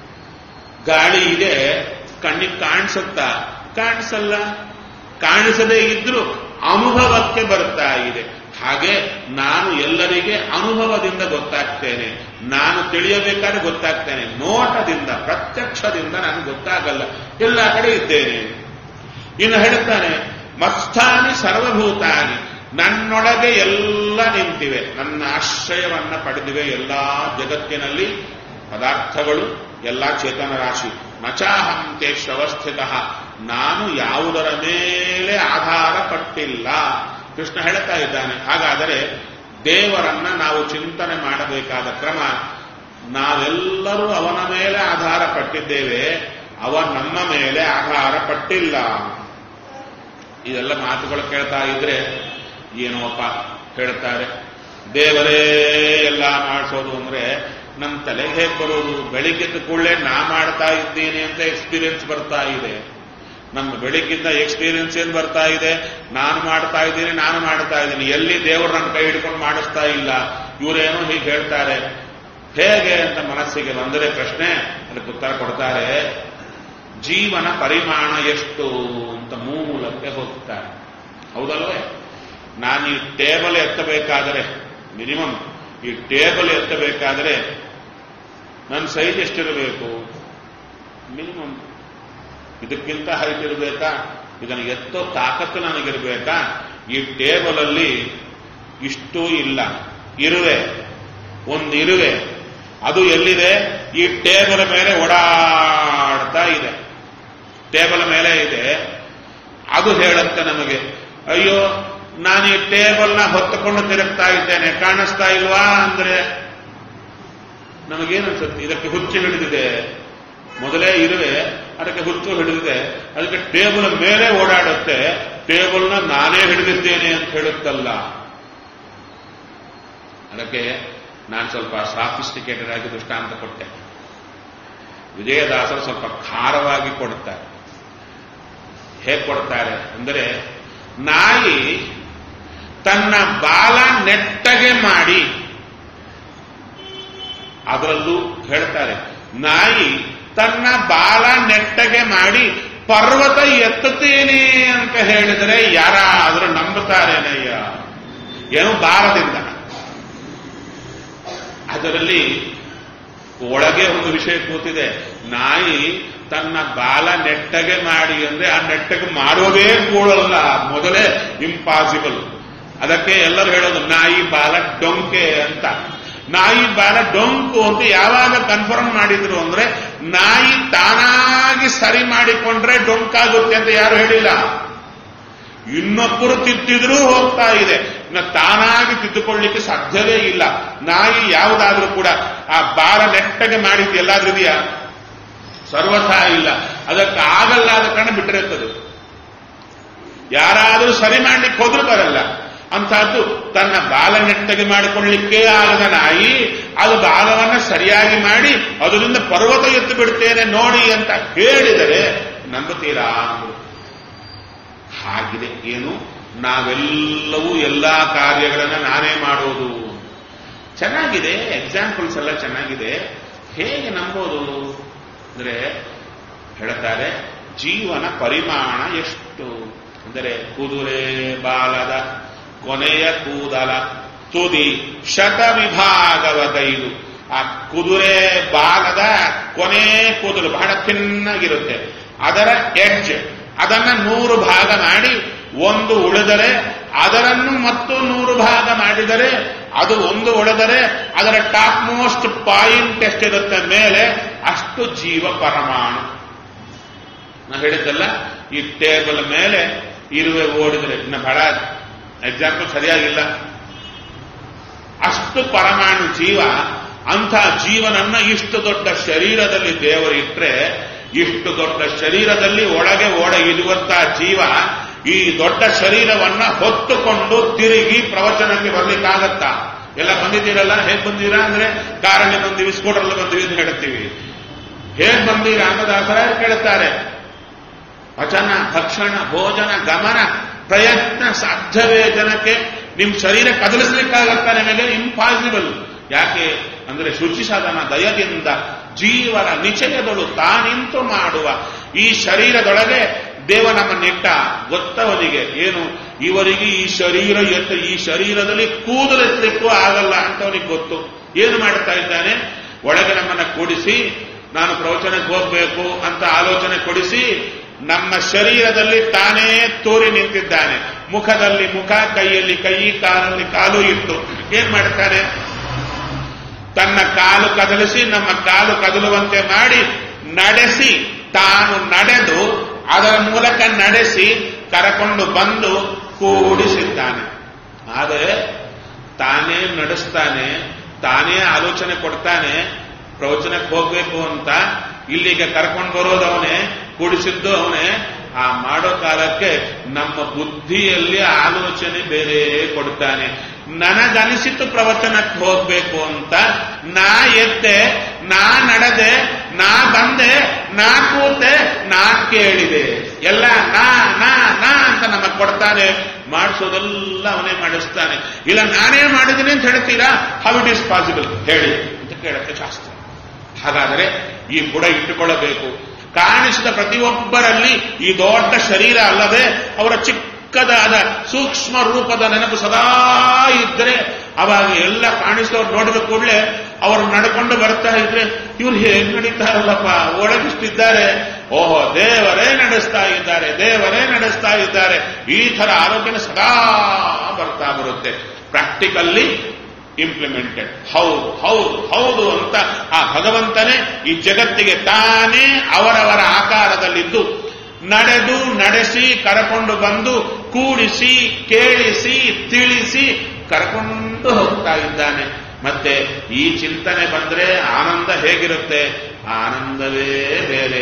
ಗಾಳಿ ಇದೆ ಕಣ್ಣಿಗೆ ಕಾಣಿಸುತ್ತಾ ಕಾಣಿಸಲ್ಲ ಕಾಣಿಸದೇ ಇದ್ರೂ ಅನುಭವಕ್ಕೆ ಬರ್ತಾ ಇದೆ ಹಾಗೆ ನಾನು ಎಲ್ಲರಿಗೆ ಅನುಭವದಿಂದ ಗೊತ್ತಾಗ್ತೇನೆ ನಾನು ತಿಳಿಯಬೇಕಾದ್ರೆ ಗೊತ್ತಾಗ್ತೇನೆ ನೋಟದಿಂದ ಪ್ರತ್ಯಕ್ಷದಿಂದ ನನಗೆ ಗೊತ್ತಾಗಲ್ಲ ಎಲ್ಲ ಕಡೆ ಇದ್ದೇನೆ ಇನ್ನು ಹೇಳುತ್ತಾನೆ ಮತ್ಸ್ಥಾನಿ ಸರ್ವಭೂತಾನಿ ನನ್ನೊಳಗೆ ಎಲ್ಲ ನಿಂತಿವೆ ನನ್ನ ಆಶ್ರಯವನ್ನ ಪಡೆದಿವೆ ಎಲ್ಲ ಜಗತ್ತಿನಲ್ಲಿ ಪದಾರ್ಥಗಳು ಎಲ್ಲ ಚೇತನ ರಾಶಿ ನಚಾಹಂತೆ ಅವಸ್ಥಿತ ನಾನು ಯಾವುದರ ಮೇಲೆ ಆಧಾರ ಪಟ್ಟಿಲ್ಲ ಕೃಷ್ಣ ಹೇಳ್ತಾ ಇದ್ದಾನೆ ಹಾಗಾದರೆ ದೇವರನ್ನ ನಾವು ಚಿಂತನೆ ಮಾಡಬೇಕಾದ ಕ್ರಮ ನಾವೆಲ್ಲರೂ ಅವನ ಮೇಲೆ ಆಧಾರ ಪಟ್ಟಿದ್ದೇವೆ ಅವ ನಮ್ಮ ಮೇಲೆ ಆಧಾರ ಪಟ್ಟಿಲ್ಲ ಇದೆಲ್ಲ ಮಾತುಗಳು ಕೇಳ್ತಾ ಇದ್ರೆ ಏನೋಪ್ಪ ಹೇಳ್ತಾರೆ ದೇವರೇ ಎಲ್ಲ ಮಾಡಿಸೋದು ಅಂದ್ರೆ ನಮ್ಮ ತಲೆಗೆ ಹೇಗೆ ಬರೋದು ಬೆಳಿಗ್ಗೆದ್ದು ಕೂಡಲೇ ನಾ ಮಾಡ್ತಾ ಇದ್ದೀನಿ ಅಂತ ಎಕ್ಸ್ಪೀರಿಯನ್ಸ್ ಬರ್ತಾ ಇದೆ ನಮ್ಮ ಬೆಳಿಗ್ಗಿಂದ ಎಕ್ಸ್ಪೀರಿಯನ್ಸ್ ಏನ್ ಬರ್ತಾ ಇದೆ ನಾನು ಮಾಡ್ತಾ ಇದ್ದೀನಿ ನಾನು ಮಾಡ್ತಾ ಇದ್ದೀನಿ ಎಲ್ಲಿ ದೇವರು ನನ್ನ ಕೈ ಹಿಡ್ಕೊಂಡು ಮಾಡಿಸ್ತಾ ಇಲ್ಲ ಇವರೇನೋ ಹೀಗೆ ಹೇಳ್ತಾರೆ ಹೇಗೆ ಅಂತ ಮನಸ್ಸಿಗೆ ಬಂದರೆ ಪ್ರಶ್ನೆ ಅದಕ್ಕೆ ಉತ್ತರ ಕೊಡ್ತಾರೆ ಜೀವನ ಪರಿಮಾಣ ಎಷ್ಟು ಅಂತ ಮೂಲಕ್ಕೆ ಹೋಗ್ತಾರೆ ಹೌದಲ್ವೇ ನಾನು ಈ ಟೇಬಲ್ ಎತ್ತಬೇಕಾದರೆ ಮಿನಿಮಮ್ ಈ ಟೇಬಲ್ ಎತ್ತಬೇಕಾದರೆ ನನ್ನ ಸೈಜ್ ಎಷ್ಟಿರಬೇಕು ಮಿನಿಮಮ್ ಇದಕ್ಕಿಂತ ಹೈಟ್ ಇರಬೇಕಾ ಇದನ್ನು ಎತ್ತೋ ತಾಕತ್ತು ನನಗಿರಬೇಕಾ ಈ ಟೇಬಲ್ ಅಲ್ಲಿ ಇಷ್ಟು ಇಲ್ಲ ಇರುವೆ ಒಂದು ಇರುವೆ ಅದು ಎಲ್ಲಿದೆ ಈ ಟೇಬಲ್ ಮೇಲೆ ಓಡಾಡ್ತಾ ಇದೆ ಟೇಬಲ್ ಮೇಲೆ ಇದೆ ಅದು ಹೇಳುತ್ತೆ ನಮಗೆ ಅಯ್ಯೋ ನಾನು ಈ ಟೇಬಲ್ನ ಹೊತ್ತುಕೊಂಡು ತಿರುಗ್ತಾ ಇದ್ದೇನೆ ಕಾಣಿಸ್ತಾ ಇಲ್ವಾ ಅಂದ್ರೆ ನಮಗೇನು ಅನ್ಸುತ್ತೆ ಇದಕ್ಕೆ ಹುಚ್ಚು ಹಿಡಿದಿದೆ ಮೊದಲೇ ಇರುವೆ ಅದಕ್ಕೆ ಹುಚ್ಚು ಹಿಡಿದಿದೆ ಅದಕ್ಕೆ ಟೇಬಲ್ ಮೇಲೆ ಓಡಾಡುತ್ತೆ ಟೇಬಲ್ನ ನಾನೇ ಹಿಡಿದಿದ್ದೇನೆ ಅಂತ ಹೇಳುತ್ತಲ್ಲ ಅದಕ್ಕೆ ನಾನು ಸ್ವಲ್ಪ ಸಾಫಿಸ್ಟಿಕೇಟೆಡ್ ಆಗಿ ದೃಷ್ಟಾಂತ ಕೊಟ್ಟೆ ವಿಜಯದಾಸರು ಸ್ವಲ್ಪ ಖಾರವಾಗಿ ಕೊಡುತ್ತಾರೆ ಹೇಗೆ ಕೊಡ್ತಾರೆ ಅಂದರೆ ನಾಯಿ ತನ್ನ ಬಾಲ ನೆಟ್ಟಗೆ ಮಾಡಿ ಅದರಲ್ಲೂ ಹೇಳ್ತಾರೆ ನಾಯಿ ತನ್ನ ಬಾಲ ನೆಟ್ಟಗೆ ಮಾಡಿ ಪರ್ವತ ಎತ್ತುತ್ತೇನೆ ಅಂತ ಹೇಳಿದರೆ ಯಾರಾದರೂ ನಂಬುತ್ತಾರೇನಯ್ಯ ಏನು ಬಾಲದಿಂದ ಅದರಲ್ಲಿ ಒಳಗೆ ಒಂದು ವಿಷಯ ಕೂತಿದೆ ನಾಯಿ ತನ್ನ ಬಾಲ ನೆಟ್ಟಗೆ ಮಾಡಿ ಅಂದ್ರೆ ಆ ನೆಟ್ಟಗೆ ಮಾಡೋದೇ ಕೂಡಲ್ಲ ಮೊದಲೇ ಇಂಪಾಸಿಬಲ್ ಅದಕ್ಕೆ ಎಲ್ಲರೂ ಹೇಳೋದು ನಾಯಿ ಬಾಲ ಡೊಂಕೆ ಅಂತ ನಾಯಿ ಬಾಲ ಡೊಂಕು ಅಂತ ಯಾವಾಗ ಕನ್ಫರ್ಮ್ ಮಾಡಿದ್ರು ಅಂದ್ರೆ ನಾಯಿ ತಾನಾಗಿ ಸರಿ ಮಾಡಿಕೊಂಡ್ರೆ ಡೊಂಕಾಗುತ್ತೆ ಅಂತ ಯಾರು ಹೇಳಿಲ್ಲ ಇನ್ನೊಬ್ಬರು ತಿದ್ದಿದ್ರೂ ಹೋಗ್ತಾ ಇದೆ ಇನ್ನು ತಾನಾಗಿ ತಿದ್ದುಕೊಳ್ಳಿಕ್ಕೆ ಸಾಧ್ಯವೇ ಇಲ್ಲ ನಾಯಿ ಯಾವುದಾದ್ರೂ ಕೂಡ ಆ ಬಾಲ ನೆಟ್ಟಗೆ ಮಾಡಿದ್ದು ಎಲ್ಲಾದ್ರೂ ಇದೆಯಾ ಸರ್ವಥಾ ಇಲ್ಲ ಅದಕ್ಕೆ ಆಗಲ್ಲ ಆದ ಕಾರಣ ಬಿಟ್ಟಿರುತ್ತದೆ ಯಾರಾದರೂ ಸರಿ ಮಾಡ್ಲಿಕ್ಕೆ ಹೋದ್ರೂ ಬರಲ್ಲ ಅಂತಹದ್ದು ತನ್ನ ಬಾಲ ನೆಟ್ಟಗೆ ಮಾಡಿಕೊಳ್ಳಿಕ್ಕೆ ಆಗದ ನಾಯಿ ಅದು ಬಾಲವನ್ನ ಸರಿಯಾಗಿ ಮಾಡಿ ಅದರಿಂದ ಪರ್ವತ ಎತ್ತು ಬಿಡ್ತೇನೆ ನೋಡಿ ಅಂತ ಹೇಳಿದರೆ ನಂಬುತ್ತೀರಾ ಅಂದ್ರು ಹಾಗಿದೆ ಏನು ನಾವೆಲ್ಲವೂ ಎಲ್ಲಾ ಕಾರ್ಯಗಳನ್ನ ನಾನೇ ಮಾಡೋದು ಚೆನ್ನಾಗಿದೆ ಎಕ್ಸಾಂಪಲ್ಸ್ ಎಲ್ಲ ಚೆನ್ನಾಗಿದೆ ಹೇಗೆ ನಂಬೋದು ಅಂದ್ರೆ ಹೇಳ್ತಾರೆ ಜೀವನ ಪರಿಮಾಣ ಎಷ್ಟು ಅಂದರೆ ಕುದುರೆ ಬಾಲದ ಕೊನೆಯ ಕೂದಲ ತುದಿ ಶತ ವಿಭಾಗವಗೈದು ಆ ಕುದುರೆ ಬಾಲದ ಕೊನೆ ಕೂದಲು ಬಹಳ ತಿನ್ನಾಗಿರುತ್ತೆ ಅದರ ಎಡ್ಜ್ ಅದನ್ನ ನೂರು ಭಾಗ ಮಾಡಿ ಒಂದು ಉಳಿದರೆ ಅದರನ್ನು ಮತ್ತು ನೂರು ಭಾಗ ಮಾಡಿದರೆ ಅದು ಒಂದು ಉಳಿದರೆ ಅದರ ಟಾಪ್ ಮೋಸ್ಟ್ ಪಾಯಿಂಟ್ ಎಷ್ಟಿರುತ್ತೆ ಮೇಲೆ ಅಷ್ಟು ಜೀವ ಪರಮಾಣು ನಾ ಹೇಳಿದ್ದಲ್ಲ ಈ ಟೇಬಲ್ ಮೇಲೆ ಇರುವೆ ಓಡಿದ್ರೆ ಇನ್ನು ಬಹಳ ಎಕ್ಸಾಂಪಲ್ ಸರಿಯಾಗಿಲ್ಲ ಅಷ್ಟು ಪರಮಾಣು ಜೀವ ಅಂಥ ಜೀವನನ್ನ ಇಷ್ಟು ದೊಡ್ಡ ಶರೀರದಲ್ಲಿ ದೇವರಿಟ್ರೆ ಇಷ್ಟು ದೊಡ್ಡ ಶರೀರದಲ್ಲಿ ಒಳಗೆ ಒಡ ಇರುವಂತಹ ಜೀವ ಈ ದೊಡ್ಡ ಶರೀರವನ್ನ ಹೊತ್ತುಕೊಂಡು ತಿರುಗಿ ಪ್ರವಚನಕ್ಕೆ ಬರ್ಲಿಕ್ಕಾಗತ್ತಾ ಎಲ್ಲ ಬಂದಿದ್ದೀರಲ್ಲ ಹೇಗ್ ಬಂದಿರಾ ಅಂದ್ರೆ ಕಾರಲ್ಲಿ ಬಂದಿವಿ ಸ್ಕೂಟರ್ಲ್ಲಿ ಬಂದಿವಿ ಅಂತ ಹೇಳ್ತೀವಿ ಹೇಗ್ ಬಂದಿರಾ ಅಂತ ದಾಸರ ಕೇಳುತ್ತಾರೆ ವಚನ ಭಕ್ಷಣ ಭೋಜನ ಗಮನ ಪ್ರಯತ್ನ ಸಾಧ್ಯವೇ ಜನಕ್ಕೆ ನಿಮ್ ಶರೀರ ಕದಲಿಸ್ಲಿಕ್ಕಾಗತ್ತ ನಿಮಗೆ ಇಂಪಾಸಿಬಲ್ ಯಾಕೆ ಅಂದ್ರೆ ಶುಚಿ ಸಾಧನ ದಯದಿಂದ ಜೀವನ ನಿಚಯದಳು ತಾನಿಂತು ಮಾಡುವ ಈ ಶರೀರದೊಳಗೆ ದೇವ ನಮ್ಮನ್ನಿಟ್ಟ ಗೊತ್ತವನಿಗೆ ಏನು ಇವರಿಗೆ ಈ ಶರೀರ ಎತ್ತ ಈ ಶರೀರದಲ್ಲಿ ಕೂದಲೆತ್ತಲಿಕ್ಕೂ ಆಗಲ್ಲ ಅಂತವನಿಗೆ ಗೊತ್ತು ಏನು ಮಾಡ್ತಾ ಇದ್ದಾನೆ ಒಳಗೆ ನಮ್ಮನ್ನ ಕೂಡಿಸಿ ನಾನು ಪ್ರವಚನಕ್ಕೆ ಹೋಗ್ಬೇಕು ಅಂತ ಆಲೋಚನೆ ಕೊಡಿಸಿ ನಮ್ಮ ಶರೀರದಲ್ಲಿ ತಾನೇ ತೋರಿ ನಿಂತಿದ್ದಾನೆ ಮುಖದಲ್ಲಿ ಮುಖ ಕೈಯಲ್ಲಿ ಕೈ ಕಾಲಲ್ಲಿ ಕಾಲು ಇಟ್ಟು ಏನ್ ಮಾಡ್ತಾನೆ ತನ್ನ ಕಾಲು ಕದಲಿಸಿ ನಮ್ಮ ಕಾಲು ಕದಲುವಂತೆ ಮಾಡಿ ನಡೆಸಿ ತಾನು ನಡೆದು ಅದರ ಮೂಲಕ ನಡೆಸಿ ಕರಕೊಂಡು ಬಂದು ಕೂಡಿಸಿದ್ದಾನೆ ಆದರೆ ತಾನೇ ನಡೆಸ್ತಾನೆ ತಾನೇ ಆಲೋಚನೆ ಕೊಡ್ತಾನೆ ಪ್ರವಚನಕ್ಕೆ ಹೋಗ್ಬೇಕು ಅಂತ ಇಲ್ಲಿಗೆ ಕರ್ಕೊಂಡು ಬರೋದು ಅವನೇ ಕೂಡಿಸಿದ್ದು ಅವನೇ ಆ ಮಾಡೋ ಕಾಲಕ್ಕೆ ನಮ್ಮ ಬುದ್ಧಿಯಲ್ಲಿ ಆಲೋಚನೆ ಬೇರೆ ಕೊಡ್ತಾನೆ ನನಗನಿಸಿತು ಪ್ರವಚನಕ್ಕೆ ಹೋಗ್ಬೇಕು ಅಂತ ನಾ ಎದ್ದೆ ನಾ ನಡೆದೆ ನಾ ಬಂದೆ ನಾ ಕೂತೆ ನಾ ಕೇಳಿದೆ ಎಲ್ಲ ನಾ ನಾ ನಾ ಅಂತ ನಮಗ್ ಕೊಡ್ತಾನೆ ಮಾಡಿಸೋದೆಲ್ಲ ಅವನೇ ಮಾಡಿಸ್ತಾನೆ ಇಲ್ಲ ನಾನೇ ಮಾಡಿದ್ದೀನಿ ಅಂತ ಹೇಳ್ತೀರಾ ಹೌ ಇಟ್ ಈಸ್ ಪಾಸಿಬಲ್ ಹೇಳಿ ಅಂತ ಕೇಳುತ್ತೆ ಶಾಸ್ತ್ರ ಹಾಗಾದರೆ ಈ ಬುಡ ಇಟ್ಟುಕೊಳ್ಳಬೇಕು ಕಾಣಿಸಿದ ಪ್ರತಿಯೊಬ್ಬರಲ್ಲಿ ಈ ದೊಡ್ಡ ಶರೀರ ಅಲ್ಲದೆ ಅವರ ಚಿಕ್ಕದಾದ ಸೂಕ್ಷ್ಮ ರೂಪದ ನೆನಪು ಸದಾ ಇದ್ದರೆ ಅವಾಗ ಎಲ್ಲ ಕಾಣಿಸಿದವ್ರು ನೋಡಿದ ಕೂಡಲೇ ಅವರು ನಡ್ಕೊಂಡು ಬರ್ತಾ ಇದ್ರೆ ಇವ್ರು ಹೇಗೆ ನಡೀತಾರಲ್ಲಪ್ಪ ಒಳಗಿಷ್ಟಿದ್ದಾರೆ ಓಹೋ ದೇವರೇ ನಡೆಸ್ತಾ ಇದ್ದಾರೆ ದೇವರೇ ನಡೆಸ್ತಾ ಇದ್ದಾರೆ ಈ ತರ ಆಲೋಚನೆ ಸದಾ ಬರ್ತಾ ಬರುತ್ತೆ ಪ್ರಾಕ್ಟಿಕಲ್ಲಿ ಇಂಪ್ಲಿಮೆಂಟೆಡ್ ಹೌದು ಹೌದು ಹೌದು ಅಂತ ಆ ಭಗವಂತನೇ ಈ ಜಗತ್ತಿಗೆ ತಾನೇ ಅವರವರ ಆಕಾರದಲ್ಲಿದ್ದು ನಡೆದು ನಡೆಸಿ ಕರಕೊಂಡು ಬಂದು ಕೂಡಿಸಿ ಕೇಳಿಸಿ ತಿಳಿಸಿ ಕರ್ಕೊಂಡು ಹೋಗ್ತಾ ಇದ್ದಾನೆ ಮತ್ತೆ ಈ ಚಿಂತನೆ ಬಂದ್ರೆ ಆನಂದ ಹೇಗಿರುತ್ತೆ ಆನಂದವೇ ಬೇರೆ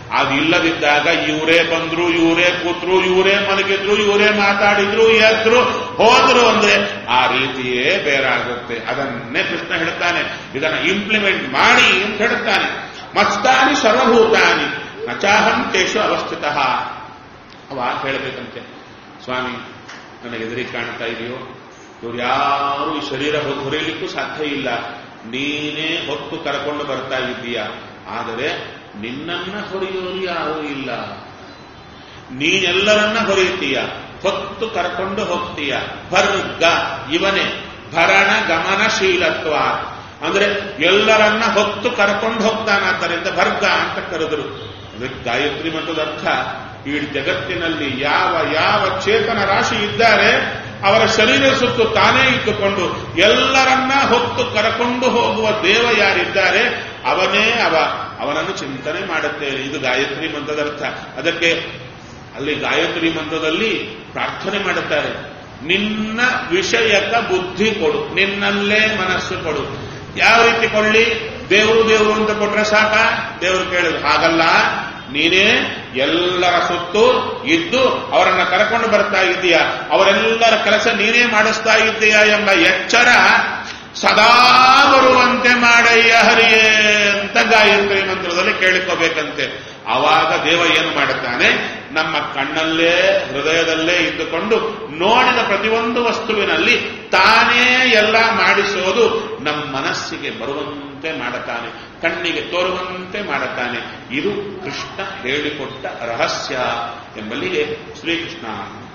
ಅದಿಲ್ಲದಿದ್ದಾಗ ಇವರೇ ಬಂದ್ರು ಇವರೇ ಕೂತ್ರು ಇವರೇ ಮಲಗಿದ್ರು ಇವರೇ ಮಾತಾಡಿದ್ರು ಎದ್ರು ಹೋದ್ರು ಅಂದ್ರೆ ಆ ರೀತಿಯೇ ಬೇರಾಗುತ್ತೆ ಅದನ್ನೇ ಕೃಷ್ಣ ಹೇಳ್ತಾನೆ ಇದನ್ನ ಇಂಪ್ಲಿಮೆಂಟ್ ಮಾಡಿ ಅಂತ ಹೇಳ್ತಾನೆ ಮಸ್ತಾನಿ ಸರ್ವಭೂತಾನಿ ನಚಾಹಂ ತೇಷು ಅವಸ್ಥಿತ ಅವ ಹೇಳಬೇಕಂತೆ ಸ್ವಾಮಿ ನನಗೆ ಎದುರಿಗೆ ಕಾಣ್ತಾ ಇದೆಯೋ ಇವ್ರು ಯಾರು ಈ ಶರೀರ ಹೊತ್ತು ಹೊರೆಯಲಿಕ್ಕೂ ಸಾಧ್ಯ ಇಲ್ಲ ನೀನೇ ಹೊತ್ತು ಕರ್ಕೊಂಡು ಬರ್ತಾ ಇದ್ದೀಯ ಆದರೆ ನಿನ್ನನ್ನ ಹೊರೆಯೋರು ಯಾರೂ ಇಲ್ಲ ನೀನೆಲ್ಲರನ್ನ ಹೊರೆಯುತ್ತೀಯ ಹೊತ್ತು ಕರ್ಕೊಂಡು ಹೋಗ್ತೀಯ ಭರ್ಗ ಇವನೇ ಭರಣ ಗಮನಶೀಲತ್ವ ಅಂದ್ರೆ ಎಲ್ಲರನ್ನ ಹೊತ್ತು ಕರ್ಕೊಂಡು ಹೋಗ್ತಾನಾದ್ದರಿಂದ ಭರ್ಗ ಅಂತ ಕರೆದರು ಅದಕ್ಕೆ ಗಾಯತ್ರಿ ಮಂತ್ರದ ಅರ್ಥ ಈ ಜಗತ್ತಿನಲ್ಲಿ ಯಾವ ಯಾವ ಚೇತನ ರಾಶಿ ಇದ್ದಾರೆ ಅವರ ಶರೀರ ಸುತ್ತು ತಾನೇ ಇಟ್ಟುಕೊಂಡು ಎಲ್ಲರನ್ನ ಹೊತ್ತು ಕರಕೊಂಡು ಹೋಗುವ ದೇವ ಯಾರಿದ್ದಾರೆ ಅವನೇ ಅವ ಅವನನ್ನು ಚಿಂತನೆ ಮಾಡುತ್ತೇನೆ ಇದು ಗಾಯತ್ರಿ ಮಂತ್ರದ ಅರ್ಥ ಅದಕ್ಕೆ ಅಲ್ಲಿ ಗಾಯತ್ರಿ ಮಂತ್ರದಲ್ಲಿ ಪ್ರಾರ್ಥನೆ ಮಾಡುತ್ತಾರೆ ನಿನ್ನ ವಿಷಯಕ ಬುದ್ಧಿ ಕೊಡು ನಿನ್ನಲ್ಲೇ ಮನಸ್ಸು ಕೊಡು ಯಾವ ರೀತಿ ಕೊಳ್ಳಿ ದೇವರು ದೇವರು ಅಂತ ಕೊಟ್ರೆ ಸಾಕ ದೇವರು ಕೇಳಿದ್ರು ಹಾಗಲ್ಲ ನೀನೇ ಎಲ್ಲರ ಸುತ್ತು ಇದ್ದು ಅವರನ್ನ ಕರ್ಕೊಂಡು ಬರ್ತಾ ಇದ್ದೀಯ ಅವರೆಲ್ಲರ ಕೆಲಸ ನೀನೇ ಮಾಡಿಸ್ತಾ ಇದ್ದೀಯ ಎಂಬ ಎಚ್ಚರ ಸದಾ ಬರುವಂತೆ ಮಾಡಯ್ಯ ಹರಿಯೇ ಅಂತ ಗಾಯತ್ರಿ ಮಂತ್ರದಲ್ಲಿ ಕೇಳಿಕೋಬೇಕಂತೆ ಆವಾಗ ದೇವ ಏನು ಮಾಡುತ್ತಾನೆ ನಮ್ಮ ಕಣ್ಣಲ್ಲೇ ಹೃದಯದಲ್ಲೇ ಇದ್ದುಕೊಂಡು ನೋಡಿದ ಪ್ರತಿಯೊಂದು ವಸ್ತುವಿನಲ್ಲಿ ತಾನೇ ಎಲ್ಲ ಮಾಡಿಸೋದು ನಮ್ಮ ಮನಸ್ಸಿಗೆ ಬರುವಂತೆ ಮಾಡುತ್ತಾನೆ ಕಣ್ಣಿಗೆ ತೋರುವಂತೆ ಮಾಡುತ್ತಾನೆ ಇದು ಕೃಷ್ಣ ಹೇಳಿಕೊಟ್ಟ ರಹಸ್ಯ ಎಂಬಲ್ಲಿಗೆ ಶ್ರೀಕೃಷ್ಣ